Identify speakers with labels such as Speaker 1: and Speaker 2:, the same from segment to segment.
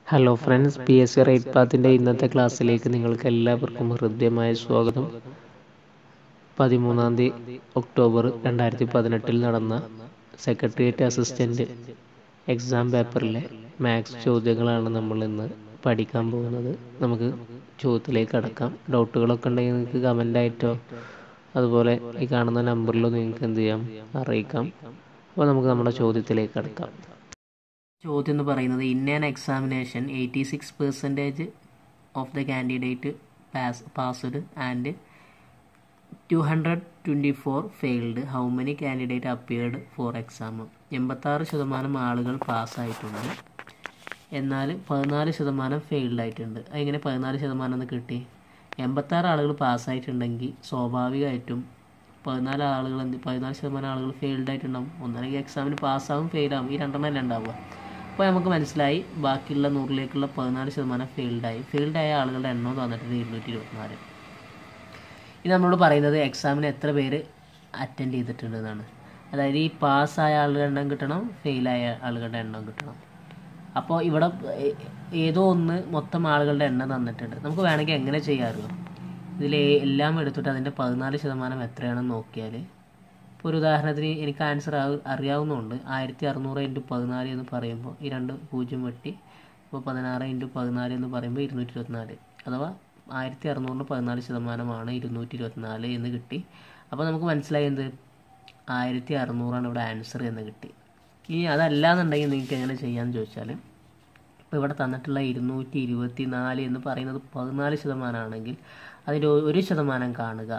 Speaker 1: Hello friends P S C right പാത്തിൻ്റെ ഇന്നത്തെ ക്ലാസ്സിലേക്ക് നിങ്ങൾക്ക് എല്ലാവർക്കും ഹൃദ്യമായ സ്വാഗതം പതിമൂന്നാം തീയതി ഒക്ടോബർ രണ്ടായിരത്തി പതിനെട്ടിൽ നടന്ന സെക്രട്ടേറിയറ്റ് അസിസ്റ്റൻ്റ് എക്സാം പേപ്പറിലെ മാത്സ് ചോദ്യങ്ങളാണ് നമ്മൾ ഇന്ന് പഠിക്കാൻ പോകുന്നത് നമുക്ക് ചോദ്യത്തിലേക്ക് കടക്കാം ഡൗട്ടുകളൊക്കെ ഉണ്ടെങ്കിൽ നിങ്ങൾക്ക് കമൻ്റായിട്ടോ അതുപോലെ ഈ കാണുന്ന നമ്പറിലോ നിങ്ങൾക്ക് എന്ത് ചെയ്യാം അറിയിക്കാം അപ്പോൾ നമുക്ക് നമ്മുടെ ചോദ്യത്തിലേക്ക് കടക്കാം ചോദ്യം എന്ന് പറയുന്നത് in an examination eighty six percentage of the candidate pass passed and two hundred twenty four failed how many candidate appeared for exam എൺപത്താറ് ശതമാനം ആളുകൾ പാസ്സായിട്ടുണ്ട് എന്നാൽ പതിനാല് ശതമാനം ഫെയിൽഡ് ആയിട്ടുണ്ട് അതെങ്ങനെ പതിനാല് ശതമാനം എന്ന് കിട്ടി എൺപത്താറ് ആളുകൾ പാസ്സായിട്ടുണ്ടെങ്കിൽ സ്വാഭാവികമായിട്ടും പതിനാല് ആളുകൾ എന്ത് പതിനാല് ശതമാനം ആളുകൾ ഫെയിൽഡ് ആയിട്ടുണ്ടാവും ഒന്നല്ലെങ്കിൽ എക്സാമിന് പാസ്സാവും ഫെയിലാവും ഈ രണ്ടെണ്ണം അല്ല ഉണ്ടാവുക അപ്പോൾ നമുക്ക് മനസ്സിലായി ബാക്കിയുള്ള നൂറിലേക്കുള്ള പതിനാല് ശതമാനം ഫെയിൽഡായി ഫെയിൽഡായ ആളുകളുടെ എണ്ണം തന്നിട്ടുണ്ട് ഇരുന്നൂറ്റി ഇരുപത്തിനാല് ഇത് നമ്മളോട് പറയുന്നത് എക്സാമിന് എത്ര പേര് അറ്റൻഡ് ചെയ്തിട്ടുണ്ട് എന്നാണ് അതായത് ഈ പാസ്സായ ആളുകളുടെ എണ്ണം കിട്ടണം ഫെയിലായ ആളുകളുടെ എണ്ണം കിട്ടണം അപ്പോൾ ഇവിടെ ഏതോ ഒന്ന് മൊത്തം ആളുകളുടെ എണ്ണം തന്നിട്ടുണ്ട് നമുക്ക് വേണമെങ്കിൽ എങ്ങനെ ചെയ്യാറുള്ളൂ ഇതിൽ എല്ലാം എടുത്തിട്ട് അതിൻ്റെ പതിനാല് ശതമാനം എത്രയാണെന്ന് നോക്കിയാൽ ഇപ്പോൾ ഒരു ഉദാഹരണത്തിന് എനിക്ക് ആൻസർ അറിയാവുന്നതുകൊണ്ട് ആയിരത്തി അറുന്നൂറ് ഇൻറ്റു പതിനാല് എന്ന് പറയുമ്പോൾ ഈ രണ്ട് പൂജ്യം വെട്ടി ഇപ്പോൾ പതിനാറ് ഇൻറ്റു പതിനാല് എന്ന് പറയുമ്പോൾ ഇരുന്നൂറ്റി ഇരുപത്തിനാല് അഥവാ ആയിരത്തി അറുന്നൂറിന് പതിനാല് ശതമാനമാണ് ഇരുന്നൂറ്റി ഇരുപത്തിനാല് എന്ന് കിട്ടി അപ്പോൾ നമുക്ക് മനസ്സിലായി എന്ത് ആയിരത്തി അറുന്നൂറാണ് ഇവിടെ ആൻസർ എന്ന് കിട്ടി ഇനി അതല്ല എന്നുണ്ടെങ്കിൽ നിങ്ങൾക്ക് എങ്ങനെ ചെയ്യാമെന്ന് ചോദിച്ചാൽ ഇപ്പോൾ ഇവിടെ തന്നിട്ടുള്ള ഇരുന്നൂറ്റി ഇരുപത്തി നാല് എന്ന് പറയുന്നത് പതിനാല് ശതമാനമാണെങ്കിൽ അതിൻ്റെ ഒരു ശതമാനം കാണുക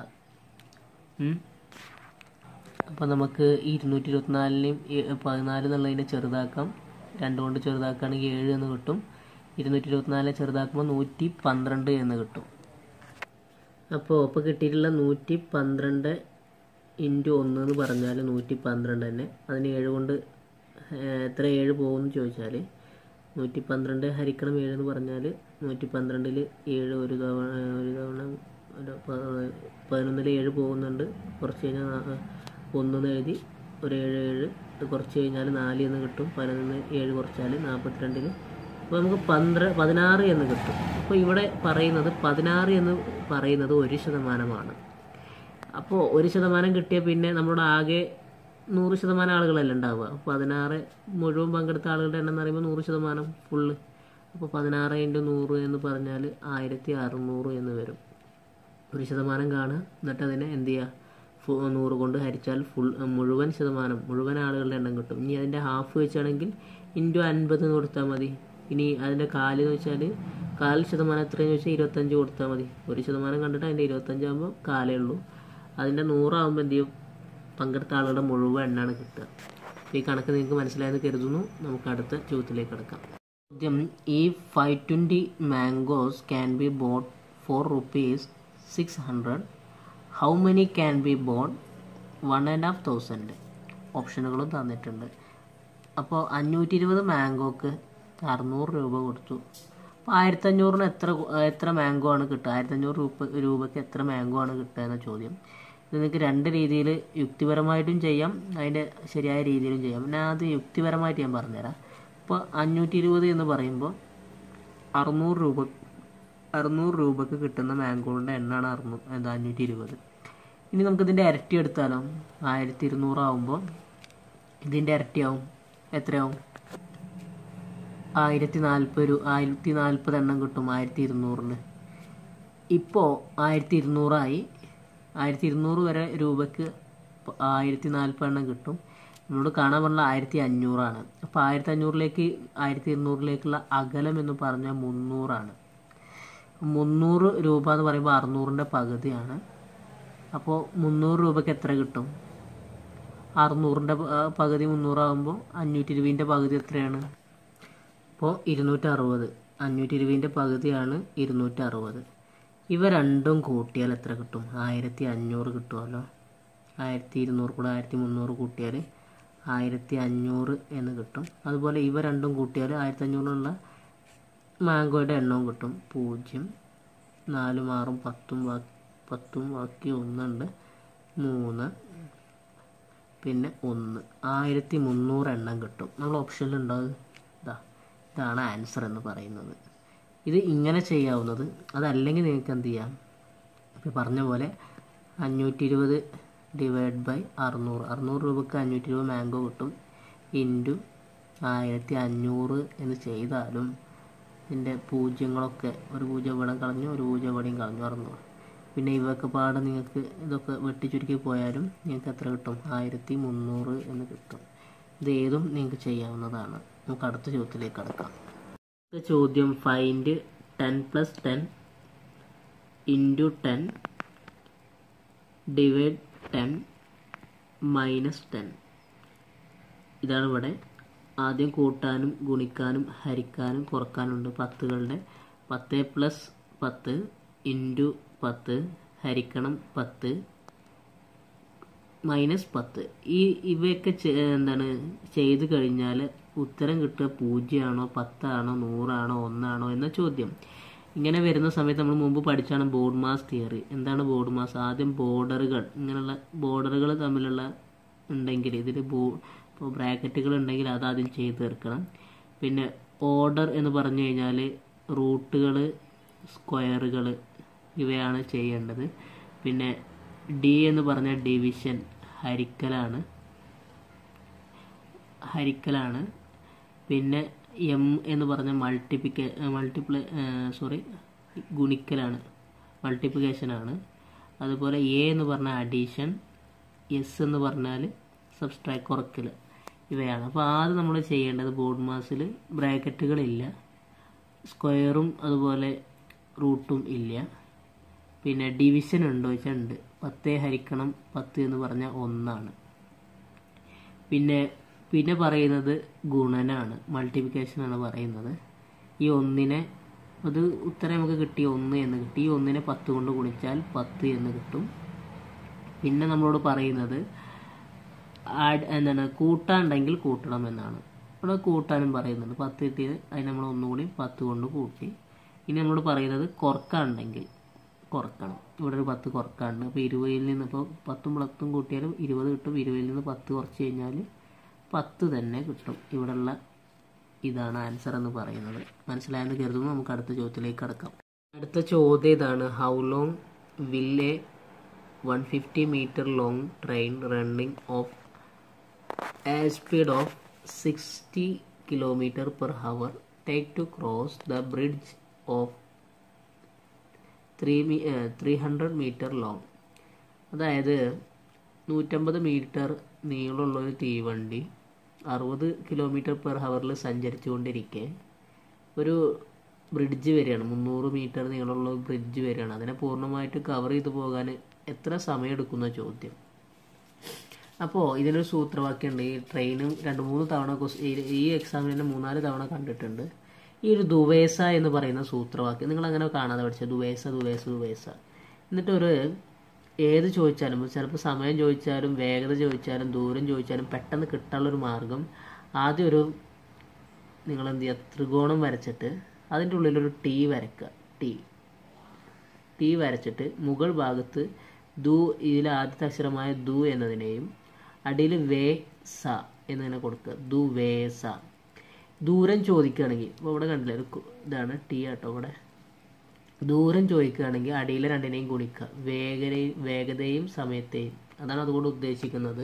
Speaker 1: അപ്പോൾ നമുക്ക് ഈ ഇരുന്നൂറ്റി ഇരുപത്തിനാലിനെയും പതിനാല് എന്നുള്ളതിനെ ചെറുതാക്കാം രണ്ട് കൊണ്ട് ചെറുതാക്കുകയാണെങ്കിൽ ഏഴ് എന്ന് കിട്ടും ഇരുന്നൂറ്റി ഇരുപത്തിനാലിനെ ചെറുതാക്കുമ്പോൾ നൂറ്റി പന്ത്രണ്ട് എന്ന് കിട്ടും അപ്പോൾ ഇപ്പോൾ കിട്ടിയിട്ടുള്ള നൂറ്റി പന്ത്രണ്ട് ഇൻറ്റു ഒന്ന് എന്ന് പറഞ്ഞാൽ നൂറ്റി പന്ത്രണ്ട് തന്നെ അതിന് ഏഴ് കൊണ്ട് എത്ര ഏഴ് പോകുമെന്ന് ചോദിച്ചാൽ നൂറ്റി പന്ത്രണ്ട് ഹരിക്കണം ഏഴ് എന്ന് പറഞ്ഞാൽ നൂറ്റി പന്ത്രണ്ടിൽ ഏഴ് ഒരു തവണ ഒരു തവണ ഒരു പതിനൊന്നിൽ ഏഴ് പോകുന്നുണ്ട് കുറച്ച് കഴിഞ്ഞാൽ ഒന്നെന്ന് എഴുതി ഒരു ഏഴ് ഏഴ് കുറച്ച് കഴിഞ്ഞാൽ നാല് എന്ന് കിട്ടും പതിനൊന്ന് ഏഴ് കുറച്ചാൽ നാൽപ്പത്തിരണ്ടിൽ അപ്പോൾ നമുക്ക് പന്ത്ര പതിനാറ് എന്ന് കിട്ടും അപ്പോൾ ഇവിടെ പറയുന്നത് പതിനാറ് എന്ന് പറയുന്നത് ഒരു ശതമാനമാണ് അപ്പോൾ ഒരു ശതമാനം കിട്ടിയ പിന്നെ നമ്മുടെ ആകെ നൂറ് ശതമാനം ആളുകളല്ല ഉണ്ടാവുക പതിനാറ് മുഴുവൻ പങ്കെടുത്ത ആളുകളുടെ എണ്ണം എന്ന് പറയുമ്പോൾ നൂറ് ശതമാനം ഫുള്ള് അപ്പോൾ പതിനാറ് ഇൻറ്റു നൂറ് എന്ന് പറഞ്ഞാൽ ആയിരത്തി അറുന്നൂറ് എന്ന് വരും ഒരു ശതമാനം കാണുക എന്നിട്ട് അതിനെ എന്ത് ചെയ്യുക നൂറ് കൊണ്ട് ഹരിച്ചാൽ ഫുൾ മുഴുവൻ ശതമാനം മുഴുവൻ ആളുകളുടെ എണ്ണം കിട്ടും ഇനി അതിൻ്റെ ഹാഫ് വെച്ചാണെങ്കിൽ ഇൻറ്റു അൻപത് എന്ന് കൊടുത്താൽ മതി ഇനി അതിൻ്റെ കാല് എന്ന് വെച്ചാൽ കാൽ ശതമാനം എത്രയെന്ന് വെച്ചാൽ ഇരുപത്തഞ്ച് കൊടുത്താൽ മതി ഒരു ശതമാനം കണ്ടിട്ട് അതിൻ്റെ ഇരുപത്തഞ്ചാകുമ്പോൾ കാലേ ഉള്ളൂ അതിൻ്റെ നൂറാകുമ്പോൾ എന്ത് ചെയ്യും പങ്കെടുത്ത ആളുകളുടെ മുഴുവൻ എണ്ണാണ് കിട്ടുക ഈ കണക്ക് നിങ്ങൾക്ക് മനസ്സിലായെന്ന് കരുതുന്നു നമുക്ക് അടുത്ത ചോദ്യത്തിലേക്ക് കിടക്കാം ചോദ്യം ഈ five twenty mangoes can be bought for rupees six hundred how many can be bought one and half thousand ഓപ്ഷനുകളും തന്നിട്ടുണ്ട് അപ്പോൾ അഞ്ഞൂറ്റി ഇരുപത് മാംഗോക്ക് അറുന്നൂറ് രൂപ കൊടുത്തു അപ്പോൾ ആയിരത്തഞ്ഞൂറിന് എത്ര എത്ര മാംഗോ ആണ് കിട്ടുക ആയിരത്തഞ്ഞൂറ് രൂപ രൂപയ്ക്ക് എത്ര മാംഗോ ആണ് കിട്ടുക എന്ന ചോദ്യം ഇത് നിങ്ങൾക്ക് രണ്ട് രീതിയിൽ യുക്തിപരമായിട്ടും ചെയ്യാം അതിൻ്റെ ശരിയായ രീതിയിലും ചെയ്യാം പിന്നെ അത് യുക്തിപരമായിട്ട് ഞാൻ പറഞ്ഞുതരാം ഇപ്പോൾ അഞ്ഞൂറ്റി ഇരുപത് എന്ന് പറയുമ്പോൾ അറുന്നൂറ് രൂപ അറുന്നൂറ് രൂപക്ക് കിട്ടുന്ന മാംഗോയുടെ എണ്ണാണ് അറുന്നൂറ് എന്താ അഞ്ഞൂറ്റി ഇരുപത് ഇനി നമുക്കിതിൻ്റെ ഇരട്ടി എടുത്താലോ ആയിരത്തി ഇരുന്നൂറാവുമ്പോൾ ഇതിൻ്റെ ഇരട്ടിയാവും എത്രയാവും ആയിരത്തി നാൽപ്പത് രൂപ ആയിരത്തി നാൽപ്പത് എണ്ണം കിട്ടും ആയിരത്തി ഇരുന്നൂറിന് ഇപ്പോൾ ആയിരത്തി ഇരുന്നൂറായി ആയിരത്തി ഇരുന്നൂറ് വരെ രൂപയ്ക്ക് ആയിരത്തി നാൽപ്പത് എണ്ണം കിട്ടും നമ്മളോട് കാണാൻ പറഞ്ഞ ആയിരത്തി അഞ്ഞൂറാണ് അപ്പോൾ ആയിരത്തി അഞ്ഞൂറിലേക്ക് ആയിരത്തി ഇരുന്നൂറിലേക്കുള്ള അകലം എന്ന് പറഞ്ഞാൽ മുന്നൂറാണ് മുന്നൂറ് രൂപ എന്ന് പറയുമ്പോൾ അറുന്നൂറിൻ്റെ പകുതിയാണ് അപ്പോൾ മുന്നൂറ് രൂപയ്ക്ക് എത്ര കിട്ടും അറുന്നൂറിൻ്റെ പകുതി മുന്നൂറാകുമ്പോൾ അഞ്ഞൂറ്റി ഇരുപതിൻ്റെ പകുതി എത്രയാണ് അപ്പോൾ ഇരുന്നൂറ്ററുപത് അഞ്ഞൂറ്റി ഇരുപതിൻ്റെ പകുതിയാണ് ഇരുന്നൂറ്ററുപത് ഇവ രണ്ടും കൂട്ടിയാൽ എത്ര കിട്ടും ആയിരത്തി അഞ്ഞൂറ് കിട്ടുമല്ലോ ആയിരത്തി ഇരുന്നൂറ് കൂടെ ആയിരത്തി മുന്നൂറ് കൂട്ടിയാൽ ആയിരത്തി അഞ്ഞൂറ് എന്ന് കിട്ടും അതുപോലെ ഇവ രണ്ടും കൂട്ടിയാൽ ആയിരത്തി അഞ്ഞൂറിനുള്ള മാംഗോയുടെ എണ്ണവും കിട്ടും പൂജ്യം നാലും ആറും പത്തും പത്തും ബാക്കി ഒന്നുണ്ട് മൂന്ന് പിന്നെ ഒന്ന് ആയിരത്തി മുന്നൂറ് എണ്ണം കിട്ടും നമ്മൾ ഓപ്ഷനിലുണ്ടാവും ഇതാ ഇതാണ് ആൻസർ എന്ന് പറയുന്നത് ഇത് ഇങ്ങനെ ചെയ്യാവുന്നത് അതല്ലെങ്കിൽ നിങ്ങൾക്ക് എന്ത് ചെയ്യാം ഇപ്പോൾ പറഞ്ഞ പോലെ അഞ്ഞൂറ്റി ഇരുപത് ഡിവൈഡ് ബൈ അറുന്നൂറ് അറുന്നൂറ് രൂപയ്ക്ക് അഞ്ഞൂറ്റി ഇരുപത് മാംഗോ കിട്ടും ഇൻറ്റു ആയിരത്തി അഞ്ഞൂറ് എന്ന് ചെയ്താലും ഇതിൻ്റെ പൂജ്യങ്ങളൊക്കെ ഒരു പൂജ്യം ഇവിടെ കളഞ്ഞു ഒരു പൂജ്യം ഇവിടെയും കളഞ്ഞു അറുന്നൂറ് പിന്നെ ഇവയൊക്കെ പാടെ നിങ്ങൾക്ക് ഇതൊക്കെ വെട്ടിച്ചുരുക്കി പോയാലും നിങ്ങൾക്ക് എത്ര കിട്ടും ആയിരത്തി മുന്നൂറ് എന്ന് കിട്ടും ഇത് ഏതും നിങ്ങൾക്ക് ചെയ്യാവുന്നതാണ് നമുക്ക് അടുത്ത ചോദ്യത്തിലേക്ക് കടക്കാം അടുത്ത ചോദ്യം find ten plus ten into ten divide ten minus ten ഇതാണ് ഇവിടെ ആദ്യം കൂട്ടാനും ഗുണിക്കാനും ഹരിക്കാനും കുറക്കാനുണ്ട് പത്തുകളുടെ പത്ത് പ്ലസ് പത്ത് ഇൻറ്റു പത്ത് ഹരിക്കണം പത്ത് മൈനസ് പത്ത് ഈ ഇവയൊക്കെ ചെ- എന്താണ് ചെയ്ത് കഴിഞ്ഞാൽ ഉത്തരം കിട്ടുക പൂജ്യമാണോ പത്താണോ നൂറാണോ ഒന്നാണോ എന്ന ചോദ്യം ഇങ്ങനെ വരുന്ന സമയത്ത് നമ്മൾ മുമ്പ് പഠിച്ചാണ് ബോർഡ് മാസ് തിയറി എന്താണ് ബോർഡ് മാസ് ആദ്യം ബോർഡറുകൾ ഇങ്ങനെയുള്ള ബോർഡറുകൾ തമ്മിലുള്ള ഉണ്ടെങ്കിൽ ഇതിൽ ബോ ഇപ്പോൾ ബ്രാക്കറ്റുകൾ ഉണ്ടെങ്കിൽ അത് ആദ്യം ചെയ്ത് തീർക്കണം പിന്നെ ഓർഡർ എന്ന് പറഞ്ഞു കഴിഞ്ഞാൽ റൂട്ടുകൾ സ്ക്വയറുകൾ ഇവയാണ് ചെയ്യേണ്ടത് പിന്നെ ഡി എന്ന് പറഞ്ഞ ഡിവിഷൻ ഹരിക്കലാണ് ഹരിക്കലാണ് പിന്നെ എം എന്ന് പറഞ്ഞ മൾട്ടിപ്പിക്ക മൾട്ടിപ്ലൈ സോറി ഗുണിക്കലാണ് മൾട്ടിപ്ലിക്കേഷനാണ് അതുപോലെ എ എന്ന് പറഞ്ഞ അഡീഷൻ എസ് എന്ന് പറഞ്ഞാൽ സബ്സ്ട്രാക്ട് കുറയ്ക്കൽ ഇവയാണ് അപ്പോൾ ആദ്യം നമ്മൾ ചെയ്യേണ്ടത് ബോർഡ് മാസിൽ ബ്രാക്കറ്റുകളില്ല സ്ക്വയറും അതുപോലെ റൂട്ടും ഇല്ല പിന്നെ ഡിവിഷൻ ഉണ്ടോ വെച്ചാൽ ഉണ്ട് പത്തേ ഹരിക്കണം പത്ത് എന്ന് പറഞ്ഞാൽ ഒന്നാണ് പിന്നെ പിന്നെ പറയുന്നത് ഗുണനാണ് മൾട്ടിപ്ലിക്കേഷൻ ആണ് പറയുന്നത് ഈ ഒന്നിനെ അത് ഉത്തരം നമുക്ക് കിട്ടി ഒന്ന് എന്ന് കിട്ടി ഈ ഒന്നിനെ പത്ത് കൊണ്ട് ഗുണിച്ചാൽ പത്ത് എന്ന് കിട്ടും പിന്നെ നമ്മളോട് പറയുന്നത് ആഡ് എന്താണ് കൂട്ടാണ്ടെങ്കിൽ കൂട്ടണം എന്നാണ് ഇവിടെ കൂട്ടാനും പറയുന്നുണ്ട് പത്ത് കിട്ടിയത് അതിന് നമ്മൾ ഒന്നുകൂടി പത്ത് കൊണ്ട് കൂട്ടി ഇനി നമ്മളോട് പറയുന്നത് കുറക്കാണ്ടെങ്കിൽ കുറക്കണം ഇവിടെ ഒരു പത്ത് കുറക്കാണ്ട് അപ്പോൾ ഇരുപതിൽ നിന്ന് ഇപ്പോൾ പത്തും പത്തും കൂട്ടിയാലും ഇരുപത് കിട്ടും ഇരുപതിൽ നിന്ന് പത്ത് കുറച്ച് കഴിഞ്ഞാൽ പത്ത് തന്നെ കിട്ടും ഇവിടെയുള്ള ഇതാണ് ആൻസർ എന്ന് പറയുന്നത് മനസ്സിലായെന്ന് കരുതുന്നു നമുക്ക് അടുത്ത ചോദ്യത്തിലേക്ക് കടക്കാം അടുത്ത ചോദ്യം ഇതാണ് how long will a one fifty metre long train running of a speed of 60 kilometer per hour take to cross the bridge of 3 me- uh, 300 meter long അതായത് നൂറ്റമ്പത് മീറ്റർ നീളമുള്ള ഒരു തീവണ്ടി അറുപത് കിലോമീറ്റർ പെർ ഹവറിൽ സഞ്ചരിച്ചുകൊണ്ടിരിക്കെ ഒരു ബ്രിഡ്ജ് വരികയാണ് മുന്നൂറ് metre നീളമുള്ള ഒരു ബ്രിഡ്ജ് വരികയാണ് അതിനെ പൂർണ്ണമായിട്ട് കവർ ചെയ്ത് പോകാൻ എത്ര സമയം എടുക്കുന്ന ചോദ്യം അപ്പോൾ ഇതിനൊരു സൂത്രവാക്യമുണ്ട് ഈ ട്രെയിനും രണ്ട് മൂന്ന് തവണ ക്വസ്- ഈ- ഈ എക്സാമിന് തന്നെ മൂന്നാല് തവണ കണ്ടിട്ടുണ്ട് ഈ ഒരു ദുവേസ എന്ന് പറയുന്ന സൂത്രവാക്യം നിങ്ങൾ അങ്ങനെ കാണാതെ പഠിച്ചത് ദുവേസ ദുവേസ ദുവേസ എന്നിട്ട് ഒരു ഏത് ചോദിച്ചാലും ചിലപ്പോൾ സമയം ചോദിച്ചാലും വേഗത ചോദിച്ചാലും ദൂരം ചോദിച്ചാലും പെട്ടെന്ന് കിട്ടാനുള്ളൊരു മാർഗം ആദ്യം ഒരു നിങ്ങൾ എന്ത് ചെയ്യുക ത്രികോണം വരച്ചിട്ട് അതിൻ്റെ ഉള്ളിലൊരു ടീ വരയ്ക്കുക ടീ ടി വരച്ചിട്ട് മുകൾ ഭാഗത്ത് ദു ഇതിൽ ആദ്യത്തെ അക്ഷരമായ ദു എന്നതിനെയും അടിയിൽ വേ സ എന്നതിനെ കൊടുക്കുക ദു വേ സ ദൂരം ചോദിക്കുകയാണെങ്കിൽ ഇപ്പോൾ ഇവിടെ കണ്ടില്ലേ ഒരു കു- ഇതാണ് ടി ആട്ടോ ഇവിടെ ദൂരം ചോദിക്കുകയാണെങ്കിൽ അടിയിലെ രണ്ടിനെയും ഗുണിക്കുക വേഗതയും വേഗതയും സമയത്തെയും അതാണ് അതുകൊണ്ട് ഉദ്ദേശിക്കുന്നത്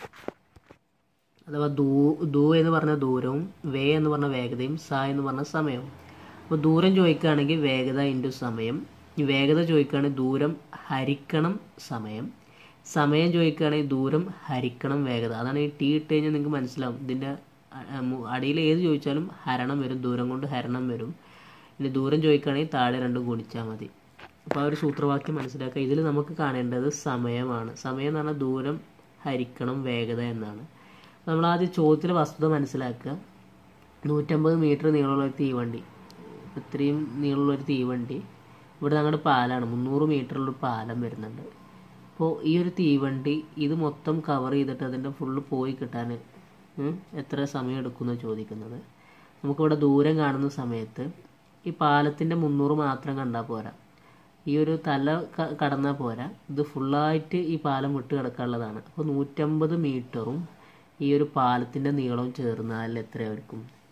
Speaker 1: അഥവാ ദൂ ദൂ എന്ന് പറഞ്ഞ ദൂരവും വേ എന്ന് പറഞ്ഞ വേഗതയും സ എന്ന് പറഞ്ഞ സമയവും അപ്പോൾ ദൂരം ചോദിക്കുകയാണെങ്കിൽ വേഗത ഇൻറ്റു സമയം ഈ വേഗത ചോദിക്കുകയാണെങ്കിൽ ദൂരം ഹരിക്കണം സമയം സമയം ചോദിക്കുകയാണെങ്കിൽ ദൂരം ഹരിക്കണം വേഗത അതാണ് ഈ ടി ഇട്ട് കഴിഞ്ഞാൽ നിങ്ങൾക്ക് മനസ്സിലാവും ഇതിൻ്റെ അടിയിൽ ഏത് ചോദിച്ചാലും ഹരണം വരും ദൂരം കൊണ്ട് ഹരണം വരും ഇനി ദൂരം ചോദിക്കുകയാണെങ്കിൽ താഴെ രണ്ടും ഗുണിച്ചാൽ മതി അപ്പോൾ ആ ഒരു സൂത്രവാക്യം മനസ്സിലാക്കുക ഇതിൽ നമുക്ക് കാണേണ്ടത് സമയമാണ് സമയം എന്ന് പറഞ്ഞാൽ ദൂരം ഹരിക്കണം വേഗത എന്നാണ് നമ്മൾ ആദ്യം ചോദ്യത്തിലെ വസ്തുത മനസ്സിലാക്കുക നൂറ്റമ്പത് മീറ്റർ നീളമുള്ള ഒരു തീവണ്ടി ഇത്രയും നീളമുള്ള ഒരു തീവണ്ടി ഇവിടെ ഞങ്ങളുടെ പാലാണ് മുന്നൂറ് മീറ്ററുള്ള ഒരു പാലം വരുന്നുണ്ട് അപ്പോൾ ഈ ഒരു തീവണ്ടി ഇത് മൊത്തം കവർ ചെയ്തിട്ട് അതിൻ്റെ ഫുള്ള് പോയി കിട്ടാൻ ഉം, എത്ര സമയം എടുക്കുമെന്ന് ചോദിക്കുന്നത് നമുക്കിവിടെ ദൂരം കാണുന്ന സമയത്ത് ഈ പാലത്തിൻ്റെ മുന്നൂറ് മാത്രം കണ്ടാൽ പോരാ ഈ ഒരു തല ക- കടന്നാൽ പോരാ ഇത് ഫുള്ളായിട്ട് ഈ പാലം വിട്ട് കിടക്കാനുള്ളതാണ് അപ്പോൾ നൂറ്റമ്പത് മീറ്ററും ഈ ഒരു പാലത്തിൻ്റെ നീളവും ചേർന്നാൽ എത്രയായിരിക്കും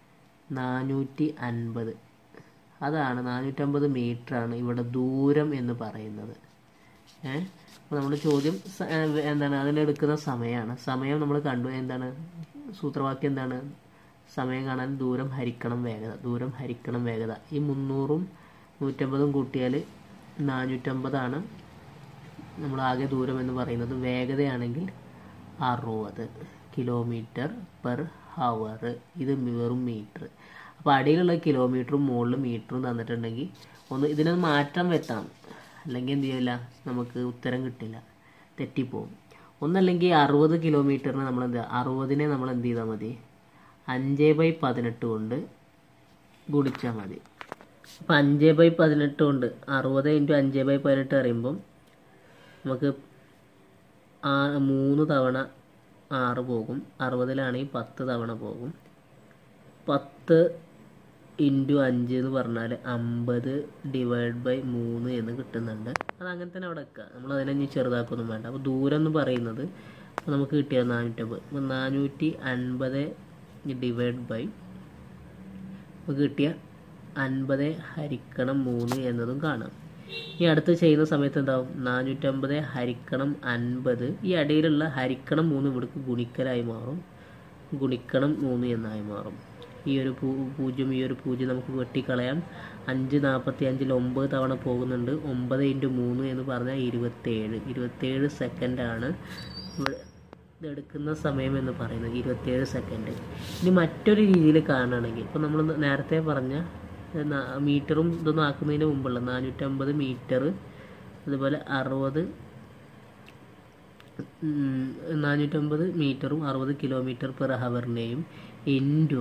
Speaker 1: നാനൂറ്റി അൻപത് അതാണ് നാനൂറ്റമ്പത് ആണ് ഇവിടെ ദൂരം എന്ന് പറയുന്നത് ഏഹ് അപ്പോൾ നമ്മുടെ ചോദ്യം സ- ഏഹ് എന്താണ് അതിലെടുക്കുന്ന സമയമാണ് സമയം നമ്മൾ കണ്ടു എന്താണ് സൂത്രവാക്യം എന്താണ് സമയം കാണാൻ ദൂരം ഹരിക്കണം വേഗത ദൂരം ഹരിക്കണം വേഗത ഈ മുന്നൂറും നൂറ്റമ്പതും കൂട്ടിയാൽ നാനൂറ്റമ്പതാണ് നമ്മൾ ആകെ ദൂരം എന്ന് പറയുന്നത് വേഗതയാണെങ്കിൽ അറുപത് കിലോമീറ്റർ പെർ ഹവർ ഇത് വെറും മീറ്റർ അപ്പോൾ അടിയിലുള്ള കിലോമീറ്ററും മുകളിൽ മീറ്ററും തന്നിട്ടുണ്ടെങ്കിൽ ഒന്ന് ഇതിനൊന്ന് മാറ്റം വരുത്തണം അല്ലെങ്കിൽ എന്ത് ചെയ്യില്ല നമുക്ക് ഉത്തരം കിട്ടില്ല തെറ്റിപ്പോവും ഒന്നല്ലെങ്കിൽ അറുപത് കിലോമീറ്ററിന് നമ്മൾ എന്ത് അറുപതിനെ നമ്മൾ എന്ത് ചെയ്താൽ മതി അഞ്ച് ബൈ പതിനെട്ട് കൊണ്ട് ഗുണിച്ചാൽ മതി അപ്പം അഞ്ച് ബൈ പതിനെട്ട് കൊണ്ട് അറുപത് ഇൻറ്റു അഞ്ച് ബൈ പതിനെട്ട് അറിയുമ്പം നമുക്ക് ആ മൂന്ന് തവണ ആറ് പോകും അറുപതിലാണെങ്കിൽ പത്ത് തവണ പോകും പത്ത് ഇൻറ്റു അഞ്ച് എന്ന് പറഞ്ഞാൽ അമ്പത് ഡിവൈഡ് ബൈ മൂന്ന് എന്ന് കിട്ടുന്നുണ്ട് അത് അങ്ങനെ തന്നെ അവിടെ വെക്കുക നമ്മൾ അതിനെ ഇനി ചെറുതാക്കൊന്നും വേണ്ട അപ്പോൾ ദൂരം എന്ന് പറയുന്നത് അപ്പോൾ നമുക്ക് കിട്ടിയത് നാനൂറ്റമ്പത് അപ്പോൾ നാനൂറ്റി അൻപത് ഡിവൈഡ് ബൈ നമുക്ക് കിട്ടിയ അൻപത് ഹരിക്കണം മൂന്ന് എന്നതും കാണാം ഈ അടുത്ത് ചെയ്യുന്ന സമയത്ത് എന്താവും നാനൂറ്റമ്പത് ഹരിക്കണം അൻപത് ഈ അടിയിലുള്ള ഹരിക്കണം മൂന്ന് ഇവിടേക്ക് ഗുണിക്കലായി മാറും ഗുണിക്കണം മൂന്ന് എന്നായി മാറും ഈ ഒരു പൂ പൂജ്യം ഈ ഒരു പൂജ്യം നമുക്ക് വെട്ടിക്കളയാം അഞ്ച് നാൽപ്പത്തി അഞ്ചിൽ ഒമ്പത് തവണ പോകുന്നുണ്ട് ഒമ്പത് ഇൻറ്റു മൂന്ന് എന്ന് പറഞ്ഞാൽ ഇരുപത്തേഴ് ഇരുപത്തേഴ് സെക്കൻഡാണ് ഇവിടെ ഇതെടുക്കുന്ന സമയം എന്ന് പറയുന്നത് ഇരുപത്തേഴ് സെക്കൻഡ് ഇനി മറ്റൊരു രീതിയിൽ കാണുകയാണെങ്കിൽ ഇപ്പോൾ നമ്മൾ നേരത്തെ പറഞ്ഞ ന- മീറ്ററും ഇതൊന്നും ആക്കുന്നതിന് മുമ്പുള്ള നാനൂറ്റമ്പത് മീറ്റർ അതുപോലെ അറുപത് നാനൂറ്റമ്പത് മീറ്ററും അറുപത് കിലോമീറ്റർ പെർ ഹവറിനെയും ഇൻറ്റു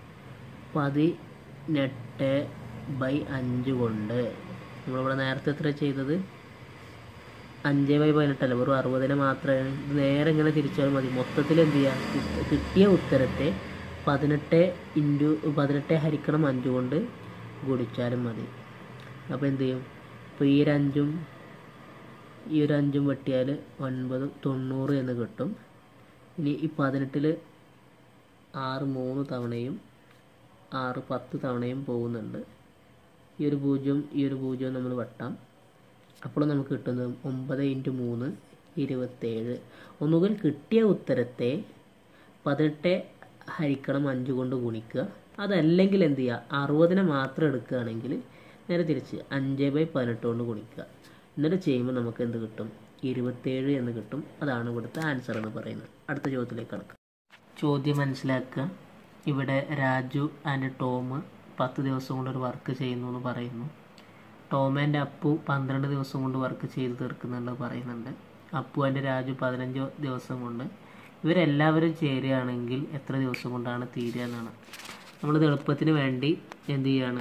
Speaker 1: പതിനെട്ട് ബൈ അഞ്ച് കൊണ്ട് നമ്മളിവിടെ നേരത്തെ എത്ര ചെയ്തത് അഞ്ച് ബൈ പതിനെട്ടല്ല വെറും അറുപതിനെ മാത്രമേ ഇത് നേരെ ഇങ്ങനെ തിരിച്ചാൽ മതി മൊത്തത്തിൽ എന്ത് ചെയ്യുക കിട്ട- കിട്ടിയ ഉത്തരത്തെ പതിനെട്ട് ഇൻറ്റു പതിനെട്ട് ഹരിക്കണം അഞ്ച് കൊണ്ട് ഗുണിച്ചാലും മതി അപ്പോൾ എന്ത് ചെയ്യും ഇപ്പോൾ ഈ ഒരു അഞ്ചും ഈ ഒരു അഞ്ചും വെട്ടിയാൽ ഒൻപത് തൊണ്ണൂറ് എന്ന് കിട്ടും ഇനി ഈ പതിനെട്ടിൽ ആറ് മൂന്ന് തവണയും ആറ് പത്ത് തവണയും പോകുന്നുണ്ട് ഈ ഒരു പൂജ്യം ഈ ഒരു പൂജ്യം നമ്മൾ വെട്ടാം അപ്പോൾ നമുക്ക് കിട്ടുന്നത് ഒമ്പത് ഇൻറ്റു മൂന്ന് ഇരുപത്തേഴ് ഒന്നുകിൽ കിട്ടിയ ഉത്തരത്തെ പതിനെട്ട് ഹരിക്കണം അഞ്ച് കൊണ്ട് ഗുണിക്കുക അതല്ലെങ്കിൽ എന്ത് ചെയ്യുക അറുപതിനെ മാത്രം എടുക്കുകയാണെങ്കിൽ നേരെ തിരിച്ച് അഞ്ച് ബൈ പതിനെട്ട് കൊണ്ട് ഗുണിക്കുക എന്നിട്ട് ചെയ്യുമ്പോൾ നമുക്ക് എന്ത് കിട്ടും ഇരുപത്തേഴ് എന്ന് കിട്ടും അതാണ് ഇവിടുത്തെ ആൻസർ എന്ന് പറയുന്നത് അടുത്ത ചോദ്യത്തിലേക്ക് കടക്കാം ചോദ്യം മനസ്സിലാക്കുക ഇവിടെ രാജു ആൻഡ് ടോം പത്ത് ദിവസം കൊണ്ട് ഒരു വർക്ക് ചെയ്യുന്നു എന്ന് പറയുന്നു ടോം ആൻഡ് അപ്പു പന്ത്രണ്ട് ദിവസം കൊണ്ട് വർക്ക് ചെയ്ത് തീർക്കുന്നുണ്ട് പറയുന്നുണ്ട് അപ്പു ആൻഡ് രാജു പതിനഞ്ച് ദിവസം കൊണ്ട് ഇവരെല്ലാവരും ചേരുകയാണെങ്കിൽ എത്ര ദിവസം കൊണ്ടാണ് തീരുക എന്നാണ് നമ്മളിത് എളുപ്പത്തിന് വേണ്ടി എന്ത് ചെയ്യാണ്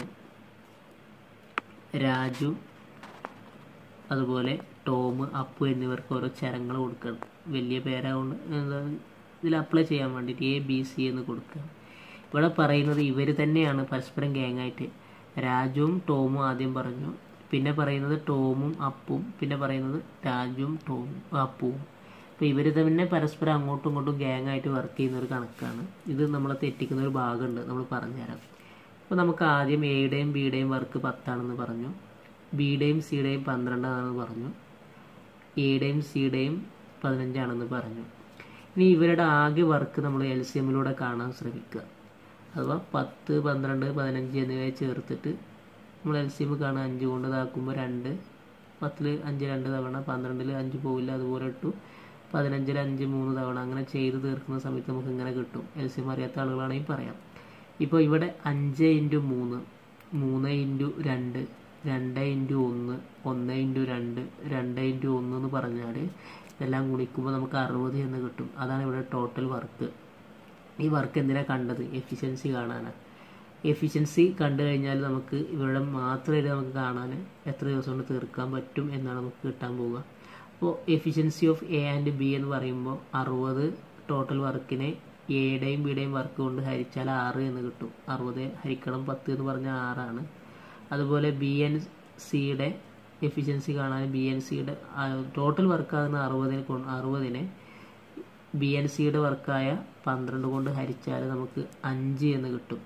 Speaker 1: രാജു അതുപോലെ ടോം അപ്പു എന്നിവർക്ക് ഓരോ ചരങ്ങൾ കൊടുക്കണം വലിയ പേരാകൊണ്ട് എന്താ ഇതിൽ അപ്ലൈ ചെയ്യാൻ വേണ്ടിയിട്ട് എ ബി സി എന്ന് കൊടുക്കുക ഇവിടെ പറയുന്നത് ഇവർ തന്നെയാണ് പരസ്പരം ഗ്യാങ്ങായിട്ട് രാജുവും ടോമും ആദ്യം പറഞ്ഞു പിന്നെ പറയുന്നത് ടോമും അപ്പും പിന്നെ പറയുന്നത് രാജുവും ടോമും അപ്പുവും അപ്പോൾ ഇവർ തന്നെ പരസ്പരം അങ്ങോട്ടും ഇങ്ങോട്ടും ഗ്യാങ്ങായിട്ട് വർക്ക് ചെയ്യുന്ന ഒരു കണക്കാണ് ഇത് നമ്മളെ തെറ്റിക്കുന്ന ഒരു ഭാഗമുണ്ട് നമ്മൾ പറഞ്ഞുതരാം അപ്പോൾ നമുക്ക് ആദ്യം എയുടെയും ബിയുടെയും വർക്ക് പത്താണെന്ന് പറഞ്ഞു ബിയുടെയും സിയുടെയും പന്ത്രണ്ടാണെന്ന് പറഞ്ഞു എയുടെയും സിയുടെയും പതിനഞ്ചാണെന്ന് പറഞ്ഞു ഇനി ഇവരുടെ ആകെ വർക്ക് നമ്മൾ എൽ സി എമ്മിലൂടെ കാണാൻ ശ്രമിക്കുക അഥവാ പത്ത് പന്ത്രണ്ട് പതിനഞ്ച് എന്നിവയെ ചേർത്തിട്ട് നമ്മൾ എൽ സി എം കാണാൻ അഞ്ച് കൊണ്ട് ഇതാക്കുമ്പോൾ രണ്ട് പത്തിൽ അഞ്ച് രണ്ട് തവണ പന്ത്രണ്ടിൽ അഞ്ച് പോവില്ല അതുപോലെ ഇട്ടു പതിനഞ്ചിൽ അഞ്ച് മൂന്ന് തവണ അങ്ങനെ ചെയ്ത് തീർക്കുന്ന സമയത്ത് നമുക്ക് ഇങ്ങനെ കിട്ടും എൽ സി എം അറിയാത്ത ആളുകളാണെങ്കിൽ പറയാം ഇപ്പോൾ ഇവിടെ അഞ്ച് ഇൻറ്റു മൂന്ന് മൂന്ന് ഇൻറ്റു രണ്ട് രണ്ട് ഇൻറ്റു ഒന്ന് ഒന്ന് ഇൻറ്റു രണ്ട് രണ്ട് ഇൻറ്റു ഒന്ന് എന്ന് പറഞ്ഞാൽ ഇതെല്ലാം ഗുണിക്കുമ്പോൾ നമുക്ക് അറുപത് എന്ന് കിട്ടും അതാണ് ഇവിടെ ടോട്ടൽ വർക്ക് ഈ വർക്ക് എന്തിനാണ് കണ്ടത് എഫിഷ്യൻസി കാണാനാണ് എഫിഷ്യൻസി കണ്ടു കഴിഞ്ഞാൽ നമുക്ക് ഇവരുടെ മാത്രമേ നമുക്ക് കാണാൻ എത്ര ദിവസം കൊണ്ട് തീർക്കാൻ പറ്റും എന്നാണ് നമുക്ക് കിട്ടാൻ പോവുക അപ്പോൾ efficiency of A and B എന്ന് പറയുമ്പോൾ അറുപത് ടോട്ടൽ വർക്കിനെ എയുടെയും ബിയുടെയും വർക്ക് കൊണ്ട് ഹരിച്ചാൽ ആറ് എന്ന് കിട്ടും അറുപത് ഹരിക്കണം പത്ത് എന്ന് പറഞ്ഞാൽ ആറാണ് അതുപോലെ ബി എൻ സിയുടെ എഫിഷ്യൻസി കാണാൻ ബി എൻ സിയുടെ ടോട്ടൽ വർക്കാകുന്ന അറുപതിനെ കൊണ്ട് അറുപതിനെ ബി എൻ സിയുടെ വർക്കായ പന്ത്രണ്ട് കൊണ്ട് ഹരിച്ചാൽ നമുക്ക് അഞ്ച് എന്ന് കിട്ടും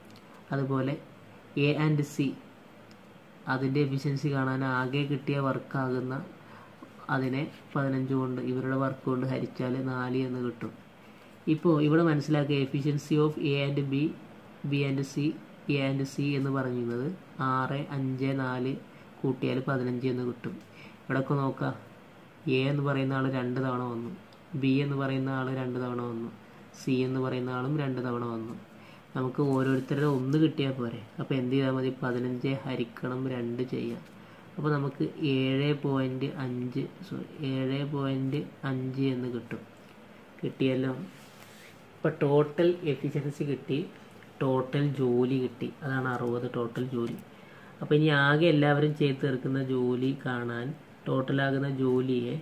Speaker 1: അതുപോലെ എ ആൻഡ് സി അതിൻ്റെ എഫിഷ്യൻസി കാണാൻ ആകെ കിട്ടിയ വർക്കാകുന്ന അതിനെ പതിനഞ്ച് കൊണ്ട് ഇവരുടെ വർക്ക് കൊണ്ട് ഹരിച്ചാൽ നാല് എന്ന് കിട്ടും ഇപ്പോൾ ഇവിടെ മനസ്സിലാക്കുക efficiency of A and B B and C A and C എന്ന് പറയുന്നത് ആറ് അഞ്ച് നാല് കൂട്ടിയാൽ പതിനഞ്ച് എന്ന് കിട്ടും ഇവിടെയൊക്കെ നോക്കാം എ എന്ന് പറയുന്ന ആൾ രണ്ട് തവണ വന്നു ബി എന്ന് പറയുന്ന ആൾ രണ്ട് തവണ വന്നു സി എന്ന് പറയുന്ന ആളും രണ്ട് തവണ വന്നു നമുക്ക് ഓരോരുത്തരുടെ ഒന്ന് കിട്ടിയാൽ പോരെ അപ്പോൾ എന്ത് ചെയ്താൽ മതി പതിനഞ്ച് ഹരിക്കണം രണ്ട് ചെയ്യാം അപ്പോൾ നമുക്ക് ഏഴ് പോയിൻറ്റ് അഞ്ച് സോറി ഏഴ് പോയിൻറ്റ് അഞ്ച് എന്ന് കിട്ടും കിട്ടിയല്ലോ ഇപ്പോൾ ടോട്ടൽ എഫിഷ്യൻസി കിട്ടി ടോട്ടൽ ജോലി കിട്ടി അതാണ് അറുപത് ടോട്ടൽ ജോലി അപ്പോൾ ഇനി ആകെ എല്ലാവരും ചെയ്ത് തീർക്കുന്ന ജോലി കാണാൻ ടോട്ടലാകുന്ന ജോലിയെ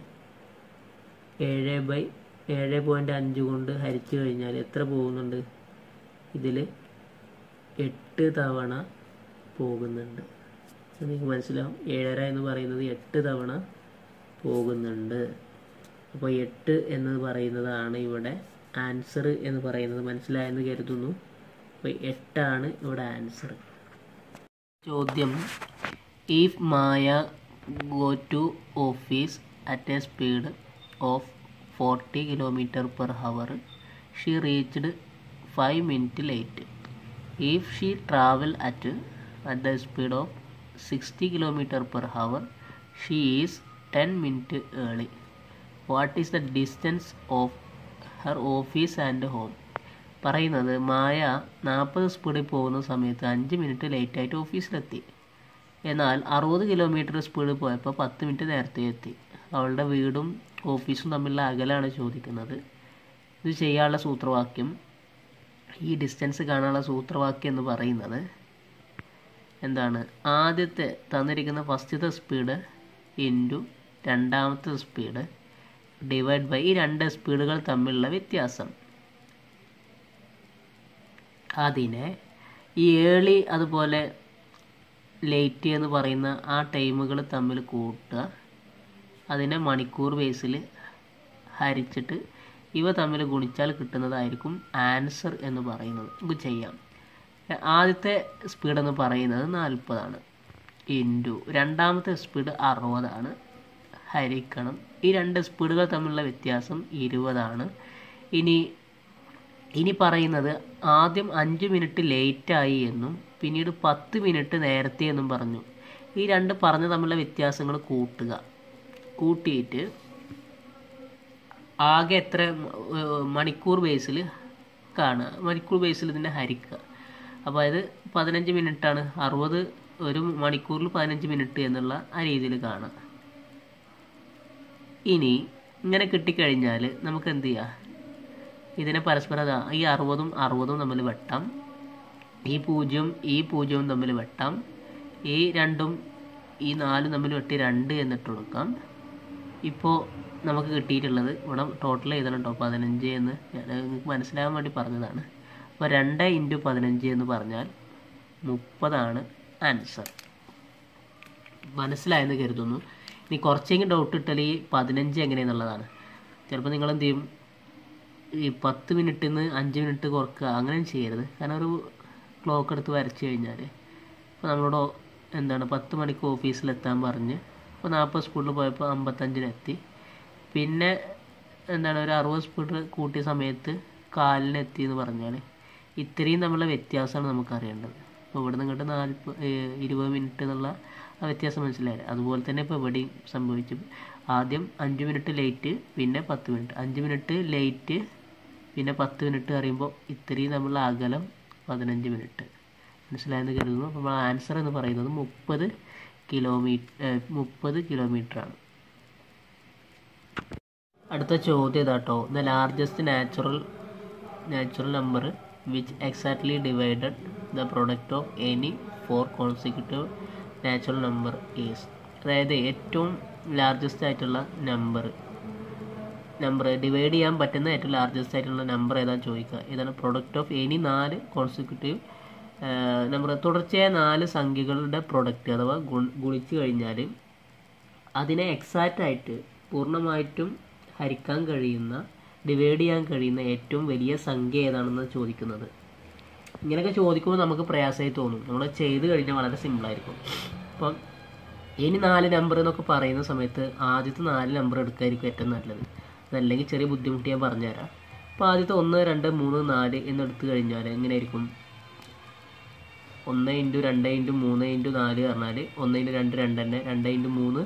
Speaker 1: ഏഴ് ബൈ ഏഴ് പോയിൻ്റ് അഞ്ച് കൊണ്ട് ഹരിച്ചു കഴിഞ്ഞാൽ എത്ര പോകുന്നുണ്ട് ഇതിൽ എട്ട് തവണ പോകുന്നുണ്ട് അത് നിങ്ങൾക്ക് മനസ്സിലാവും ഏഴര എന്ന് പറയുന്നത് എട്ട് തവണ പോകുന്നുണ്ട് അപ്പോൾ എട്ട് എന്ന് പറയുന്നതാണ് ഇവിടെ ആൻസർ എന്ന് പറയുന്നത് മനസ്സിലായെന്ന് കരുതുന്നു അപ്പോൾ എട്ടാണ് ഇവിടെ ആൻസർ ചോദ്യം if Maya go to office at a speed of forty kilometre per hour she reached five minute late if she travel at at the speed of sixty kilometre per hour she is ten minute early what is the distance of her office and home പറയുന്നത് മായ നാൽപ്പത് സ്പീഡിൽ പോകുന്ന സമയത്ത് അഞ്ച് minute ലേറ്റായിട്ട് ഓഫീസിലെത്തി എന്നാൽ അറുപത് kilometre സ്പീഡിൽ പോയപ്പോൾ പത്ത് മിനിറ്റ് നേരത്തെ എത്തി അവളുടെ വീടും ഓഫീസും തമ്മിലുള്ള അകലാണ് ചോദിക്കുന്നത് ഇത് ചെയ്യാനുള്ള സൂത്രവാക്യം ഈ ഡിസ്റ്റൻസ് കാണാനുള്ള സൂത്രവാക്യം എന്ന് പറയുന്നത് എന്താണ് ആദ്യത്തെ തന്നിരിക്കുന്ന ഫസ്റ്റത്തെ സ്പീഡ് ഇൻറ്റു രണ്ടാമത്തെ സ്പീഡ് ഡിവൈഡ് ബൈ ഈ രണ്ട് സ്പീഡുകൾ തമ്മിലുള്ള വ്യത്യാസം അതിനെ ഈ ഏളി അതുപോലെ ലേറ്റ് എന്ന് പറയുന്ന ആ ടൈമുകൾ തമ്മിൽ കൂട്ടുക അതിനെ മണിക്കൂർ ബേസിൽ ഹരിച്ചിട്ട് ഇവ തമ്മിൽ ഗുണിച്ചാൽ കിട്ടുന്നതായിരിക്കും ആൻസർ എന്ന് പറയുന്നത് നമുക്ക് ചെയ്യാം ആദ്യത്തെ സ്പീഡ് എന്ന് പറയുന്നത് നാൽപ്പതാണ് ഇൻറ്റു രണ്ടാമത്തെ സ്പീഡ് അറുപതാണ് ഹരിക്കണം ഈ രണ്ട് സ്പീഡുകൾ തമ്മിലുള്ള വ്യത്യാസം ഇരുപതാണ് ഇനി ഇനി പറയുന്നത് ആദ്യം അഞ്ച് മിനിറ്റ് ലേറ്റായി എന്നും പിന്നീട് പത്ത് മിനിറ്റ് നേരത്തെ എന്നും പറഞ്ഞു ഈ രണ്ട് പറഞ്ഞ തമ്മിലുള്ള വ്യത്യാസങ്ങൾ കൂട്ടുക കൂട്ടിയിട്ട് ആകെ എത്ര ഏഹ്, മണിക്കൂർ ബേസിൽ കാണുക മണിക്കൂർ ബേസിൽ ഇതിനെ ഹരിക്കുക അപ്പോൾ അത് പതിനഞ്ച് മിനിറ്റാണ് അറുപത് ഒരു മണിക്കൂറിൽ പതിനഞ്ച് മിനിറ്റ് എന്നുള്ള ആ രീതിയിൽ കാണാം ഇനി ഇങ്ങനെ കിട്ടിക്കഴിഞ്ഞാൽ നമുക്ക് എന്ത് ചെയ്യാം ഇതിനെ പരസ്പരം ദാ ഈ അറുപതും അറുപതും തമ്മിൽ വെട്ടാം ഈ പൂജ്യം ഈ പൂജ്യവും തമ്മിൽ വെട്ടാം ഈ രണ്ടും ഈ നാലും തമ്മിൽ വെട്ടി രണ്ട് എന്നിട്ട് കൊടുക്കാം ഇപ്പോൾ നമുക്ക് കിട്ടിയിട്ടുള്ളത് ഇവിടെ ടോട്ടൽ എഴുതണം കേട്ടോ പതിനഞ്ച് എന്ന് ഞാൻ നിങ്ങൾക്ക് മനസ്സിലാകാൻ വേണ്ടി പറഞ്ഞതാണ് അപ്പോൾ രണ്ട് ഇൻറ്റു പതിനഞ്ച് എന്ന് പറഞ്ഞാൽ മുപ്പതാണ് ആൻസർ മനസ്സിലായെന്ന് കരുതുന്നു ഇനി കുറച്ചെങ്കിലും ഡൗട്ട് ഇട്ടാൽ ഈ പതിനഞ്ച് എങ്ങനെയെന്നുള്ളതാണ് ചിലപ്പോൾ നിങ്ങൾ എന്ത് ചെയ്യും ഈ പത്ത് മിനിറ്റിൽ നിന്ന് അഞ്ച് മിനിറ്റ് കുറക്കുക അങ്ങനെ ചെയ്യരുത് കാരണം ഒരു ക്ലോക്ക് എടുത്ത് വരച്ച് കഴിഞ്ഞാൽ ഇപ്പോൾ നമ്മളോട് എന്താണ് പത്ത് മണിക്ക് ഓഫീസിലെത്താൻ പറഞ്ഞ് ഇപ്പോൾ നാൽപ്പത് സ്പീഡിൽ പോയപ്പോൾ അമ്പത്തഞ്ചിനെത്തി പിന്നെ എന്താണ് ഒരു അറുപത് സ്പീഡ് കൂട്ടിയ സമയത്ത് കാലിന് എത്തി എന്ന് പറഞ്ഞാൽ ഇത്രയും തമ്മിലുള്ള വ്യത്യാസമാണ് നമുക്ക് അറിയേണ്ടത് അപ്പോൾ ഇവിടെ നിങ്ങോട്ട് നാൽപ്പത് ഇരുപത് മിനിറ്റ് എന്നുള്ള ആ വ്യത്യാസം മനസ്സിലായില്ലേ അതുപോലെ തന്നെ ഇപ്പോൾ ഇവിടെയും സംഭവിച്ചു ആദ്യം അഞ്ച് മിനിറ്റ് ലേറ്റ് പിന്നെ പത്ത് മിനിറ്റ് അഞ്ച് മിനിറ്റ് ലേറ്റ് പിന്നെ പത്ത് മിനിറ്റ് അറിയുമ്പോൾ ഇത്രയും തമ്മിലുള്ള അകലം പതിനഞ്ച് മിനിറ്റ് മനസ്സിലായെന്ന് കരുതുന്നു അപ്പോൾ നമ്മൾ ആൻസർ എന്ന് പറയുന്നത് മുപ്പത് കിലോമീറ്റർ മുപ്പത് കിലോമീറ്ററാണ് അടുത്ത ചോദ്യം ഇതാട്ടോ the largest natural natural number which exactly divided the product of any four consecutive natural number is അതായത് ഏറ്റവും ലാർജസ്റ്റ് ആയിട്ടുള്ള നമ്പർ നമ്പർ ഡിവൈഡ് ചെയ്യാൻ പറ്റുന്ന ഏറ്റവും ലാർജസ്റ്റ് ആയിട്ടുള്ള നമ്പർ ഏതാണെന്ന് ചോദിക്കുക ഇതാണ് പ്രൊഡക്റ്റ് ഓഫ് എനി നാല് കോൺസിക്യൂട്ടീവ് നമ്പർ തുടർച്ചയായ നാല് സംഖ്യകളുടെ പ്രൊഡക്റ്റ് അഥവാ ഗുൺ- ഗുണിച്ച് കഴിഞ്ഞാൽ അതിനെ എക്സാക്റ്റ് ആയിട്ട് പൂർണ്ണമായിട്ടും ഹരിക്കാൻ കഴിയുന്ന ഡിവൈഡ് ചെയ്യാൻ കഴിയുന്ന ഏറ്റവും വലിയ സംഖ്യ ഏതാണെന്ന് ചോദിക്കുന്നത് ഇങ്ങനെയൊക്കെ ചോദിക്കുമ്പോൾ നമുക്ക് പ്രയാസമായി തോന്നും നമ്മൾ ചെയ്ത് കഴിഞ്ഞാൽ വളരെ സിമ്പിളായിരിക്കും അപ്പം ഇനി നാല് നമ്പർ എന്നൊക്കെ പറയുന്ന സമയത്ത് ആദ്യത്തെ നാല് നമ്പർ എടുക്കായിരിക്കും ഏറ്റവും നല്ലത് അതല്ലെങ്കിൽ ചെറിയ ബുദ്ധിമുട്ട് ഞാൻ പറഞ്ഞുതരാം അപ്പോൾ ആദ്യത്തെ ഒന്ന് രണ്ട് മൂന്ന് നാല് എന്ന് എടുത്തു കഴിഞ്ഞാൽ എങ്ങനെയായിരിക്കും ഒന്ന് ഇൻറ്റു രണ്ട് ഇൻറ്റു മൂന്ന് ഇൻറ്റു നാല് പറഞ്ഞാൽ ഒന്ന് ഇൻറ്റു രണ്ട് രണ്ട് തന്നെ രണ്ട് ഇൻറ്റു മൂന്ന്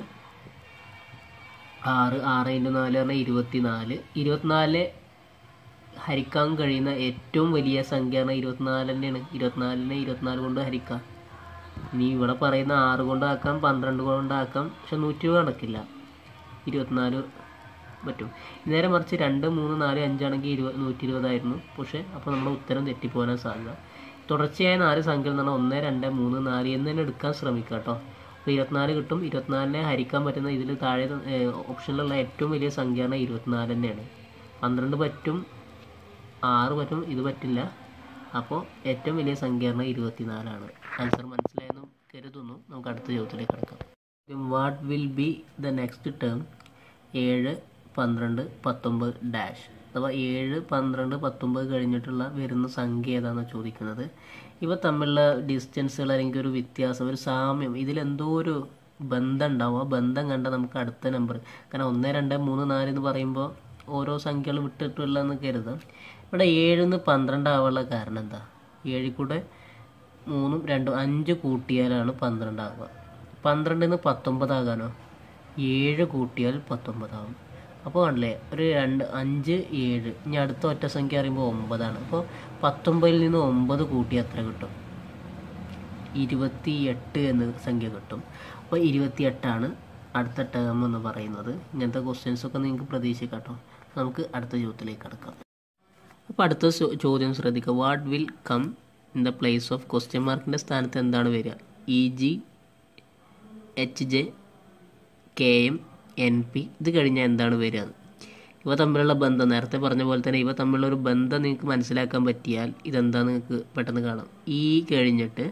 Speaker 1: ആറ് ആറ് ഇൻറ്റു നാല് പറഞ്ഞാൽ ഇരുപത്തി നാല് ഇരുപത്തിനാല് ഹരിക്കാൻ കഴിയുന്ന ഏറ്റവും വലിയ സംഖ്യ പറഞ്ഞാൽ ഇരുപത്തിനാല് തന്നെയാണ് ഇരുപത്തിനാലിനെ ഇരുപത്തിനാല് കൊണ്ട് ഹരിക്കാം ഇനി ഇവിടെ പറയുന്ന ആറ് കൊണ്ടാക്കാം പന്ത്രണ്ട് കൊണ്ടാക്കാം പക്ഷെ നൂറ്റി കണക്കില്ല ഇരുപത്തിനാല് പറ്റും നേരെ മറിച്ച് രണ്ട് മൂന്ന് നാല് അഞ്ചാണെങ്കിൽ ഇരുപത് നൂറ്റി ഇരുപതായിരുന്നു പക്ഷേ അപ്പോൾ നമ്മുടെ ഉത്തരം തെറ്റിപ്പോകാൻ സാധ്യത തുടർച്ചയായ നാല് സംഖ്യകൾ എന്ന് പറഞ്ഞാൽ ഒന്ന് രണ്ട് മൂന്ന് നാല് എന്ന് തന്നെ എടുക്കാൻ ശ്രമിക്കുക കേട്ടോ അപ്പോൾ ഇരുപത്തിനാല് കിട്ടും ഇരുപത്തിനാലിനെ ഹരിക്കാൻ പറ്റുന്ന ഇതിൽ താഴെ ഓപ്ഷനിലുള്ള ഏറ്റവും വലിയ സംഖ്യ പറഞ്ഞാൽ ഇരുപത്തിനാല് തന്നെയാണ് പന്ത്രണ്ട് പറ്റും ആറ് പറ്റും ഇത് പറ്റില്ല അപ്പോൾ ഏറ്റവും വലിയ സംഖ്യ പറഞ്ഞാൽ ഇരുപത്തിനാലാണ് ആൻസർ മനസ്സിലായെന്ന് കരുതുന്നു നമുക്ക് അടുത്ത ചോദ്യത്തിലേക്ക് കിടക്കാം what will be the next term ഏഴ് പന്ത്രണ്ട് പത്തൊമ്പത് ഡാഷ് അഥവാ ഏഴ് പന്ത്രണ്ട് പത്തൊമ്പത് കഴിഞ്ഞിട്ടുള്ള വരുന്ന സംഖ്യ ഏതാണെന്ന് ചോദിക്കുന്നത് ഇവ തമ്മിലുള്ള ഡിസ്റ്റൻസുകൾ അല്ലെങ്കിൽ ഒരു വ്യത്യാസം ഒരു സാമ്യം ഇതിലെന്തോ ഒരു ബന്ധം ഉണ്ടാവും ആ ബന്ധം കണ്ട നമുക്ക് അടുത്ത നമ്പർ കാരണം ഒന്ന് രണ്ട് മൂന്ന് നാല് എന്ന് പറയുമ്പോൾ ഓരോ സംഖ്യകൾ വിട്ടിട്ടുള്ള എന്ന് കരുതാം ഇവിടെ ഏഴിന്ന് പന്ത്രണ്ട് ആവാനുള്ള കാരണം എന്താ ഏഴിൽ കൂടെ മൂന്നും രണ്ടും അഞ്ച് കൂട്ടിയാലാണ് പന്ത്രണ്ടാവുക പന്ത്രണ്ടിൽ നിന്ന് പത്തൊമ്പതാകാനോ ഏഴ് കൂട്ടിയാൽ പത്തൊമ്പതാവും അപ്പോൾ കണ്ടില്ലേ ഒരു രണ്ട് അഞ്ച് ഏഴ് ഇനി അടുത്ത ഒറ്റ സംഖ്യ പറയുമ്പോൾ ഒമ്പതാണ് അപ്പോൾ പത്തൊമ്പതിൽ നിന്ന് ഒമ്പത് കൂട്ടി എത്ര കിട്ടും ഇരുപത്തി എട്ട് എന്ന സംഖ്യ കിട്ടും അപ്പോൾ ഇരുപത്തിയെട്ടാണ് അടുത്ത ടേം എന്ന് പറയുന്നത് ഇങ്ങനത്തെ ക്വസ്റ്റ്യൻസ് ഒക്കെ നിങ്ങൾക്ക് പ്രതീക്ഷിക്കാം കേട്ടോ നമുക്ക് അടുത്ത ചോദ്യത്തിലേക്ക് കടക്കാം അപ്പോൾ അടുത്ത ചോ- ചോദ്യം ശ്രദ്ധിക്കുക what will come in the place of question മാർക്കിൻ്റെ സ്ഥാനത്ത് എന്താണ് വരിക E G H J K M N P ഇത് കഴിഞ്ഞാൽ എന്താണ് വരിക ഇവ തമ്മിലുള്ള ബന്ധം നേരത്തെ പറഞ്ഞ പോലെ തന്നെ ഇവ തമ്മിലുള്ള ഒരു ബന്ധം നിങ്ങൾക്ക് മനസ്സിലാക്കാൻ പറ്റിയാൽ ഇതെന്താ നിങ്ങൾക്ക് പെട്ടെന്ന് കാണാം ഇ കഴിഞ്ഞിട്ട്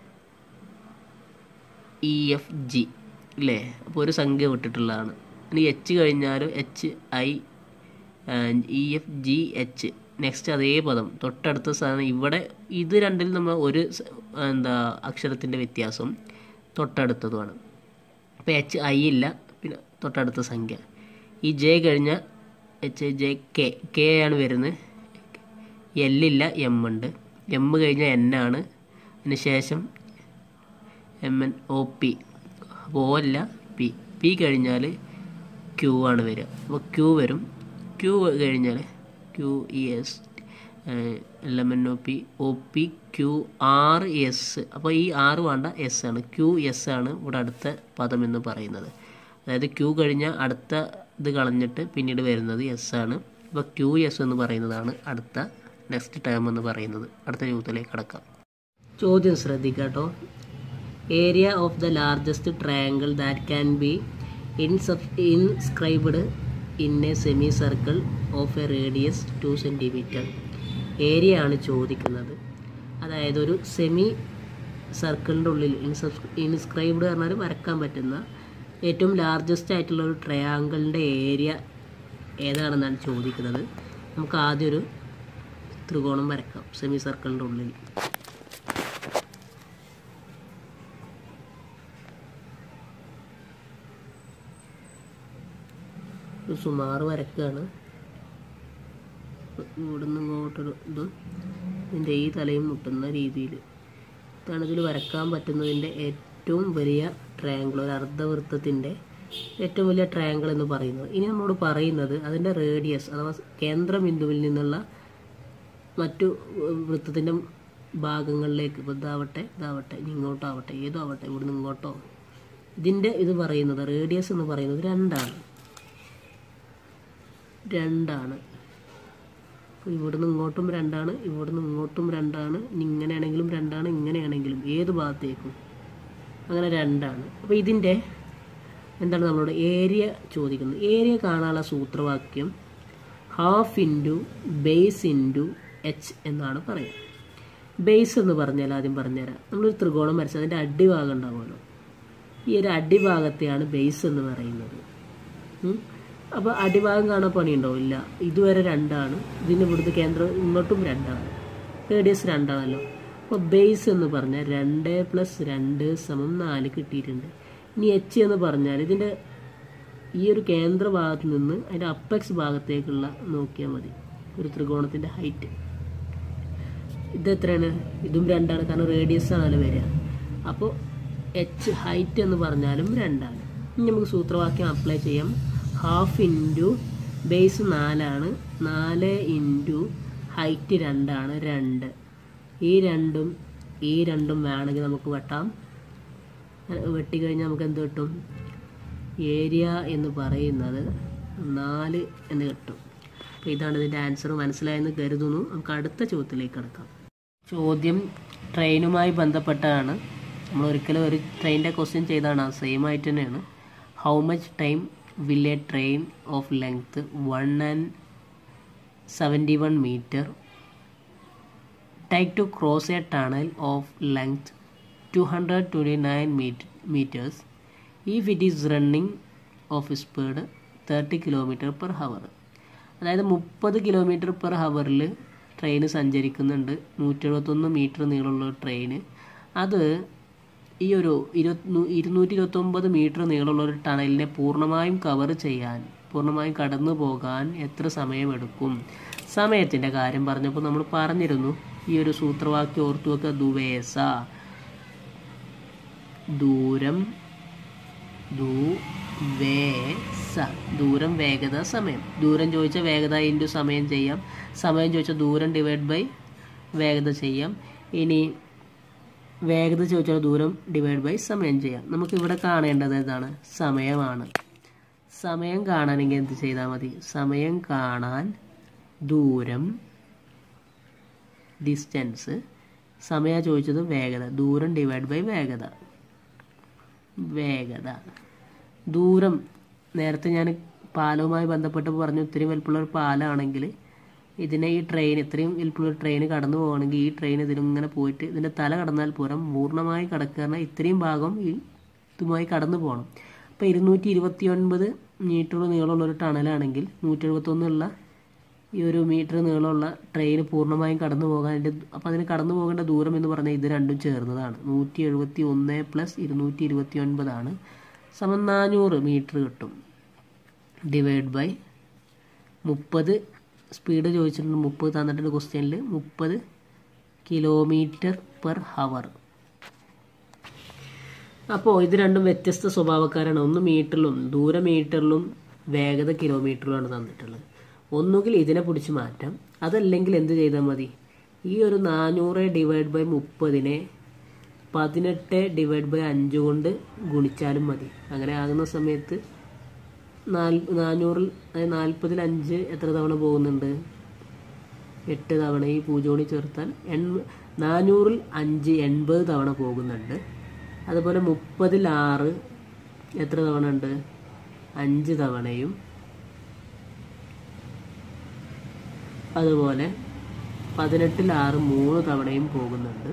Speaker 1: ഇ എഫ് ജി ഇല്ലേ അപ്പോൾ ഒരു സംഖ്യ വിട്ടിട്ടുള്ളതാണ് ഇനി എച്ച് കഴിഞ്ഞാൽ H I E F G H next അതേ പദം തൊട്ടടുത്ത സാധനം ഇവിടെ ഇത് രണ്ടിൽ നമ്മൾ ഒരു സ- എന്താ അക്ഷരത്തിൻ്റെ വ്യത്യാസം തൊട്ടടുത്തതുമാണ് അപ്പോൾ എച്ച് ഐ ഇല്ല പിന്നെ തൊട്ടടുത്ത സംഖ്യ ഈ ജെ കഴിഞ്ഞ എച്ച് ജെ കെ കെ ആണ് വരുന്നത് എല്ലില്ല എം ഉണ്ട് എം കഴിഞ്ഞാൽ എൻ ആണ് അതിന് ശേഷം എം എൻ ഒ പി അപ്പോൾ ഒ അല്ല പി പി കഴിഞ്ഞാൽ ക്യൂ ആണ് വരിക അപ്പോൾ ക്യൂ വരും ക്യൂ കഴിഞ്ഞാൽ Q E S L M N O P O P Q R S അപ്പോൾ ഈ ആറ് വേണ്ട എസ് ആണ് ക്യൂ എസ് ആണ് ഇവിടെ അടുത്ത പദം എന്ന് പറയുന്നത് അതായത് ക്യൂ കഴിഞ്ഞാൽ അടുത്ത ഇത് കളഞ്ഞിട്ട് പിന്നീട് വരുന്നത് എസ് ആണ് അപ്പോൾ ക്യൂ എസ് എന്ന് പറയുന്നതാണ് അടുത്ത നെക്സ്റ്റ് ടേം എന്ന് പറയുന്നത് അടുത്ത ചോദ്യത്തിലേക്ക് കടക്കാം ചോദ്യം ശ്രദ്ധിക്കുക കേട്ടോ area of the largest triangle that can be ഇൻസബ് inscribed in a semi circle of a radius two centimetre area ആണ് ചോദിക്കുന്നത് അതായത് ഒരു സെമി സർക്കിളിൻ്റെ ഉള്ളിൽ ഇൻസബ് ഇൻസ്ക്രൈബ്ഡ് പറഞ്ഞാൽ വരക്കാൻ പറ്റുന്ന ഏറ്റവും ലാർജസ്റ്റ് ആയിട്ടുള്ള ഒരു ട്രയാങ്കിളിൻ്റെ ഏരിയ ഏതാണെന്നാണ് ചോദിക്കുന്നത് നമുക്ക് ആദ്യം ഒരു ത്രികോണം വരക്കാം സെമി സർക്കിളിൻ്റെ ഉള്ളിൽ ഒരു സുമാറ് വരക്കുകയാണ് ഇവിടുന്ന് ഇങ്ങോട്ടൊരു ഇത് ഇതിൻ്റെ ഈ തലയും മുട്ടുന്ന രീതിയിൽ ഇതാണ് ഇതിൽ വരക്കാൻ പറ്റുന്നതിൻ്റെ ഏറ്റവും വലിയ ട്രയാങ്കിൾ ഒരു അർദ്ധവൃത്തത്തിൻ്റെ ഏറ്റവും വലിയ ട്രയാങ്കിൾ എന്ന് പറയുന്നത് ഇനി നമ്മോട് പറയുന്നത് അതിൻ്റെ റേഡിയസ് അഥവാ കേന്ദ്രബിന്ദുവിൽ നിന്നുള്ള മറ്റു വൃത്തത്തിൻ്റെ ഭാഗങ്ങളിലേക്ക് ഇപ്പോൾ ഇതാവട്ടെ ഇതാവട്ടെ ഇനി ഇങ്ങോട്ടാവട്ടെ ഏതോ ആവട്ടെ ഇവിടുന്ന് ഇങ്ങോട്ടോ ഇതിൻ്റെ ഇത് പറയുന്നത് റേഡിയസ് എന്ന് പറയുന്നത് രണ്ടാണ് രണ്ടാണ് അപ്പോൾ ഇവിടുന്ന് ഇങ്ങോട്ടും രണ്ടാണ് ഇവിടുന്ന് ഇങ്ങോട്ടും രണ്ടാണ് ഇനി ഇങ്ങനെയാണെങ്കിലും രണ്ടാണ് ഇങ്ങനെയാണെങ്കിലും ഏത് ഭാഗത്തേക്കും അങ്ങനെ രണ്ടാണ് അപ്പോൾ ഇതിൻ്റെ എന്താണ് നമ്മളോട് ഏരിയ ചോദിക്കുന്നത് ഏരിയ കാണാനുള്ള സൂത്രവാക്യം half into base into H എന്നാണ് പറയുക ബേസ് എന്ന് പറഞ്ഞാൽ ആദ്യം പറഞ്ഞുതരാം നമ്മളൊരു ത്രികോണം വരച്ച് അതിൻ്റെ അടിഭാഗം ഉണ്ടാവുമല്ലോ ഈ ഒരു അടിഭാഗത്തെയാണ് ബേസ് എന്ന് പറയുന്നത് ഉം. അപ്പോൾ അടിഭാഗം കാണാൻ പണിയുണ്ടോ ഇല്ല ഇതുവരെ രണ്ടാണ് ഇതിന് ഇവിടുത്തെ കേന്ദ്രം ഇങ്ങോട്ടും രണ്ടാണ് റേഡിയസ് രണ്ടാണല്ലോ അപ്പോൾ ബേസ് എന്ന് പറഞ്ഞാൽ രണ്ട് പ്ലസ് രണ്ട് സമം നാല് കിട്ടിയിട്ടുണ്ട് ഇനി എച്ച് എന്ന് പറഞ്ഞാൽ ഇതിൻ്റെ ഈ ഒരു കേന്ദ്ര ഭാഗത്ത് നിന്ന് അതിൻ്റെ അപ്പെക്സ് ഭാഗത്തേക്കുള്ള നോക്കിയാൽ മതി ഒരു ത്രികോണത്തിൻ്റെ ഹൈറ്റ് ഇത് എത്രയാണ് ഇതും രണ്ടാണ് കാരണം റേഡിയസ് ആണല്ലോ വരിക അപ്പോൾ എച്ച് ഹൈറ്റ് എന്ന് പറഞ്ഞാലും രണ്ടാണ് ഇനി നമുക്ക് സൂത്രവാക്യം അപ്ലൈ ചെയ്യാം ഹാഫ് ഇൻറ്റു ബേസ് നാലാണ് നാല് ഇൻറ്റു ഹൈറ്റ് രണ്ടാണ് രണ്ട് ഈ രണ്ടും ഈ രണ്ടും വേണമെങ്കിൽ നമുക്ക് വെട്ടാം വെട്ടിക്കഴിഞ്ഞാൽ നമുക്ക് എന്ത് കിട്ടും ഏരിയ എന്ന് പറയുന്നത് നാല് എന്ന് കിട്ടും അപ്പോൾ ഇതാണ് ഇതിൻ്റെ ആൻസർ മനസ്സിലായെന്ന് കരുതുന്നു നമുക്ക് അടുത്ത ചോദ്യത്തിലേക്ക് കിടക്കാം ചോദ്യം ട്രെയിനുമായി ബന്ധപ്പെട്ടതാണ് നമ്മൾ ഒരിക്കലും ഒരു ട്രെയിനിൻ്റെ ക്വസ്റ്റ്യൻ ചെയ്താണ് സെയിം ആയിട്ട് തന്നെയാണ് how much time will a train of length one and seventy one metre take to cross a tunnel of length two hundred twenty nine metres if it is running of speed thirty kilometre per hour അതായത് മുപ്പത് kilometre per ഹവറിൽ train സഞ്ചരിക്കുന്നുണ്ട് നൂറ്റി എഴുപത്തൊന്ന് metre നീളമുള്ള train അത് ഈ ഒരു ഇരുപത്തി ഇരുന്നൂറ്റി ഇരുപത്തൊമ്പത് മീറ്റർ നീളമുള്ള ഒരു ടണലിനെ പൂർണ്ണമായും കവർ ചെയ്യാൻ പൂർണ്ണമായും കടന്നു പോകാൻ എത്ര സമയമെടുക്കും സമയത്തിൻ്റെ കാര്യം പറഞ്ഞപ്പോൾ നമ്മൾ പറഞ്ഞിരുന്നു ഈ ഒരു സൂത്രവാക്യം ഓർത്തു വെക്കുക ദുവേസ ദൂരം ദൂവേസ ദൂരം വേഗത സമയം ദൂരം ചോദിച്ചാൽ വേഗത ഇൻറ്റു സമയം ചെയ്യാം സമയം ചോദിച്ചാൽ ദൂരം ഡിവൈഡ് ബൈ വേഗത ചെയ്യാം ഇനി വേഗത ചോദിച്ചാൽ ദൂരം ഡിവൈഡ് ബൈ സമയം ചെയ്യാം നമുക്ക് ഇവിടെ കാണേണ്ടത് എന്താണ് സമയമാണ് സമയം കാണാനെങ്കിൽ എന്ത് ചെയ്താൽ മതി സമയം കാണാൻ ദൂരം ഡിസ്റ്റൻസ് സമയ ചോദിച്ചത് വേഗത ദൂരം ഡിവൈഡ് ബൈ വേഗത വേഗത ദൂരം നേരത്തെ ഞാൻ പാലവുമായി ബന്ധപ്പെട്ട് പറഞ്ഞു ഇത്രയും വലിപ്പമുള്ള ഒരു പാലമാണെങ്കിൽ ഇതിനെ ഈ ട്രെയിൻ ഇത്രയും വലിപ്പമുള്ള ട്രെയിൻ കടന്നു പോകണമെങ്കിൽ ഈ ട്രെയിൻ ഇതിലിങ്ങനെ പോയിട്ട് ഇതിൻ്റെ തല കടന്നാൽ പോരാ പൂർണ്ണമായി കടക്കുക ഇത്രയും ഭാഗം ഈ ഇതുമായി കടന്നു പോകണം അപ്പോൾ ഇരുന്നൂറ്റി ഇരുപത്തി ഒൻപത് മീറ്റർ നീളമുള്ള ഒരു ടണലാണെങ്കിൽ നൂറ്റി എഴുപത്തൊന്നുള്ള ഈ ഒരു മീറ്റർ നീളമുള്ള ട്രെയിൻ പൂർണ്ണമായും കടന്നു പോകാൻ അതിൻ്റെ അപ്പോൾ അതിന് കടന്നു പോകേണ്ട ദൂരം എന്ന് പറഞ്ഞാൽ ഇത് രണ്ടും ചേർന്നതാണ് നൂറ്റി എഴുപത്തി ഒന്ന് പ്ലസ് ഇരുന്നൂറ്റി ഇരുപത്തി ഒൻപതാണ് സമം നാനൂറ് മീറ്റർ കിട്ടും ഡിവൈഡ് ബൈ മുപ്പത് സ്പീഡ് ചോദിച്ചിട്ടുണ്ട് മുപ്പത് തന്നിട്ടുണ്ട് ക്വസ്റ്റ്യനിൽ മുപ്പത് കിലോമീറ്റർ പെർ ഹവർ അപ്പോൾ ഇത് രണ്ടും വ്യത്യസ്ത സ്വഭാവക്കാരാണ് ഒന്ന് മീറ്ററിലും ദൂര മീറ്ററിലും വേഗത കിലോമീറ്ററിലുമാണ് തന്നിട്ടുള്ളത് ഒന്നുകിൽ ഇതിനെ പിടിച്ച് മാറ്റാം അതല്ലെങ്കിൽ എന്ത് ചെയ്താൽ മതി ഈ ഒരു നാനൂറ് ഡിവൈഡ് ബൈ മുപ്പതിനെ പതിനെട്ട് ഡിവൈഡ് ബൈ അഞ്ച് കൊണ്ട് ഗുണിച്ചാലും മതി അങ്ങനെ ആകുന്ന സമയത്ത് നാൽ നാനൂറിൽ അതായത് നാൽപ്പതിൽ അഞ്ച് എത്ര തവണ പോകുന്നുണ്ട് എട്ട് തവണ ഈ പൂജോണി ചേർത്താൽ എൺപ നാനൂറിൽ അഞ്ച് എൺപത് തവണ പോകുന്നുണ്ട് അതുപോലെ മുപ്പതിൽ ആറ് എത്ര തവണ ഉണ്ട് അഞ്ച് തവണയും അതുപോലെ പതിനെട്ടിൽ ആറ് മൂന്ന് തവണയും പോകുന്നുണ്ട്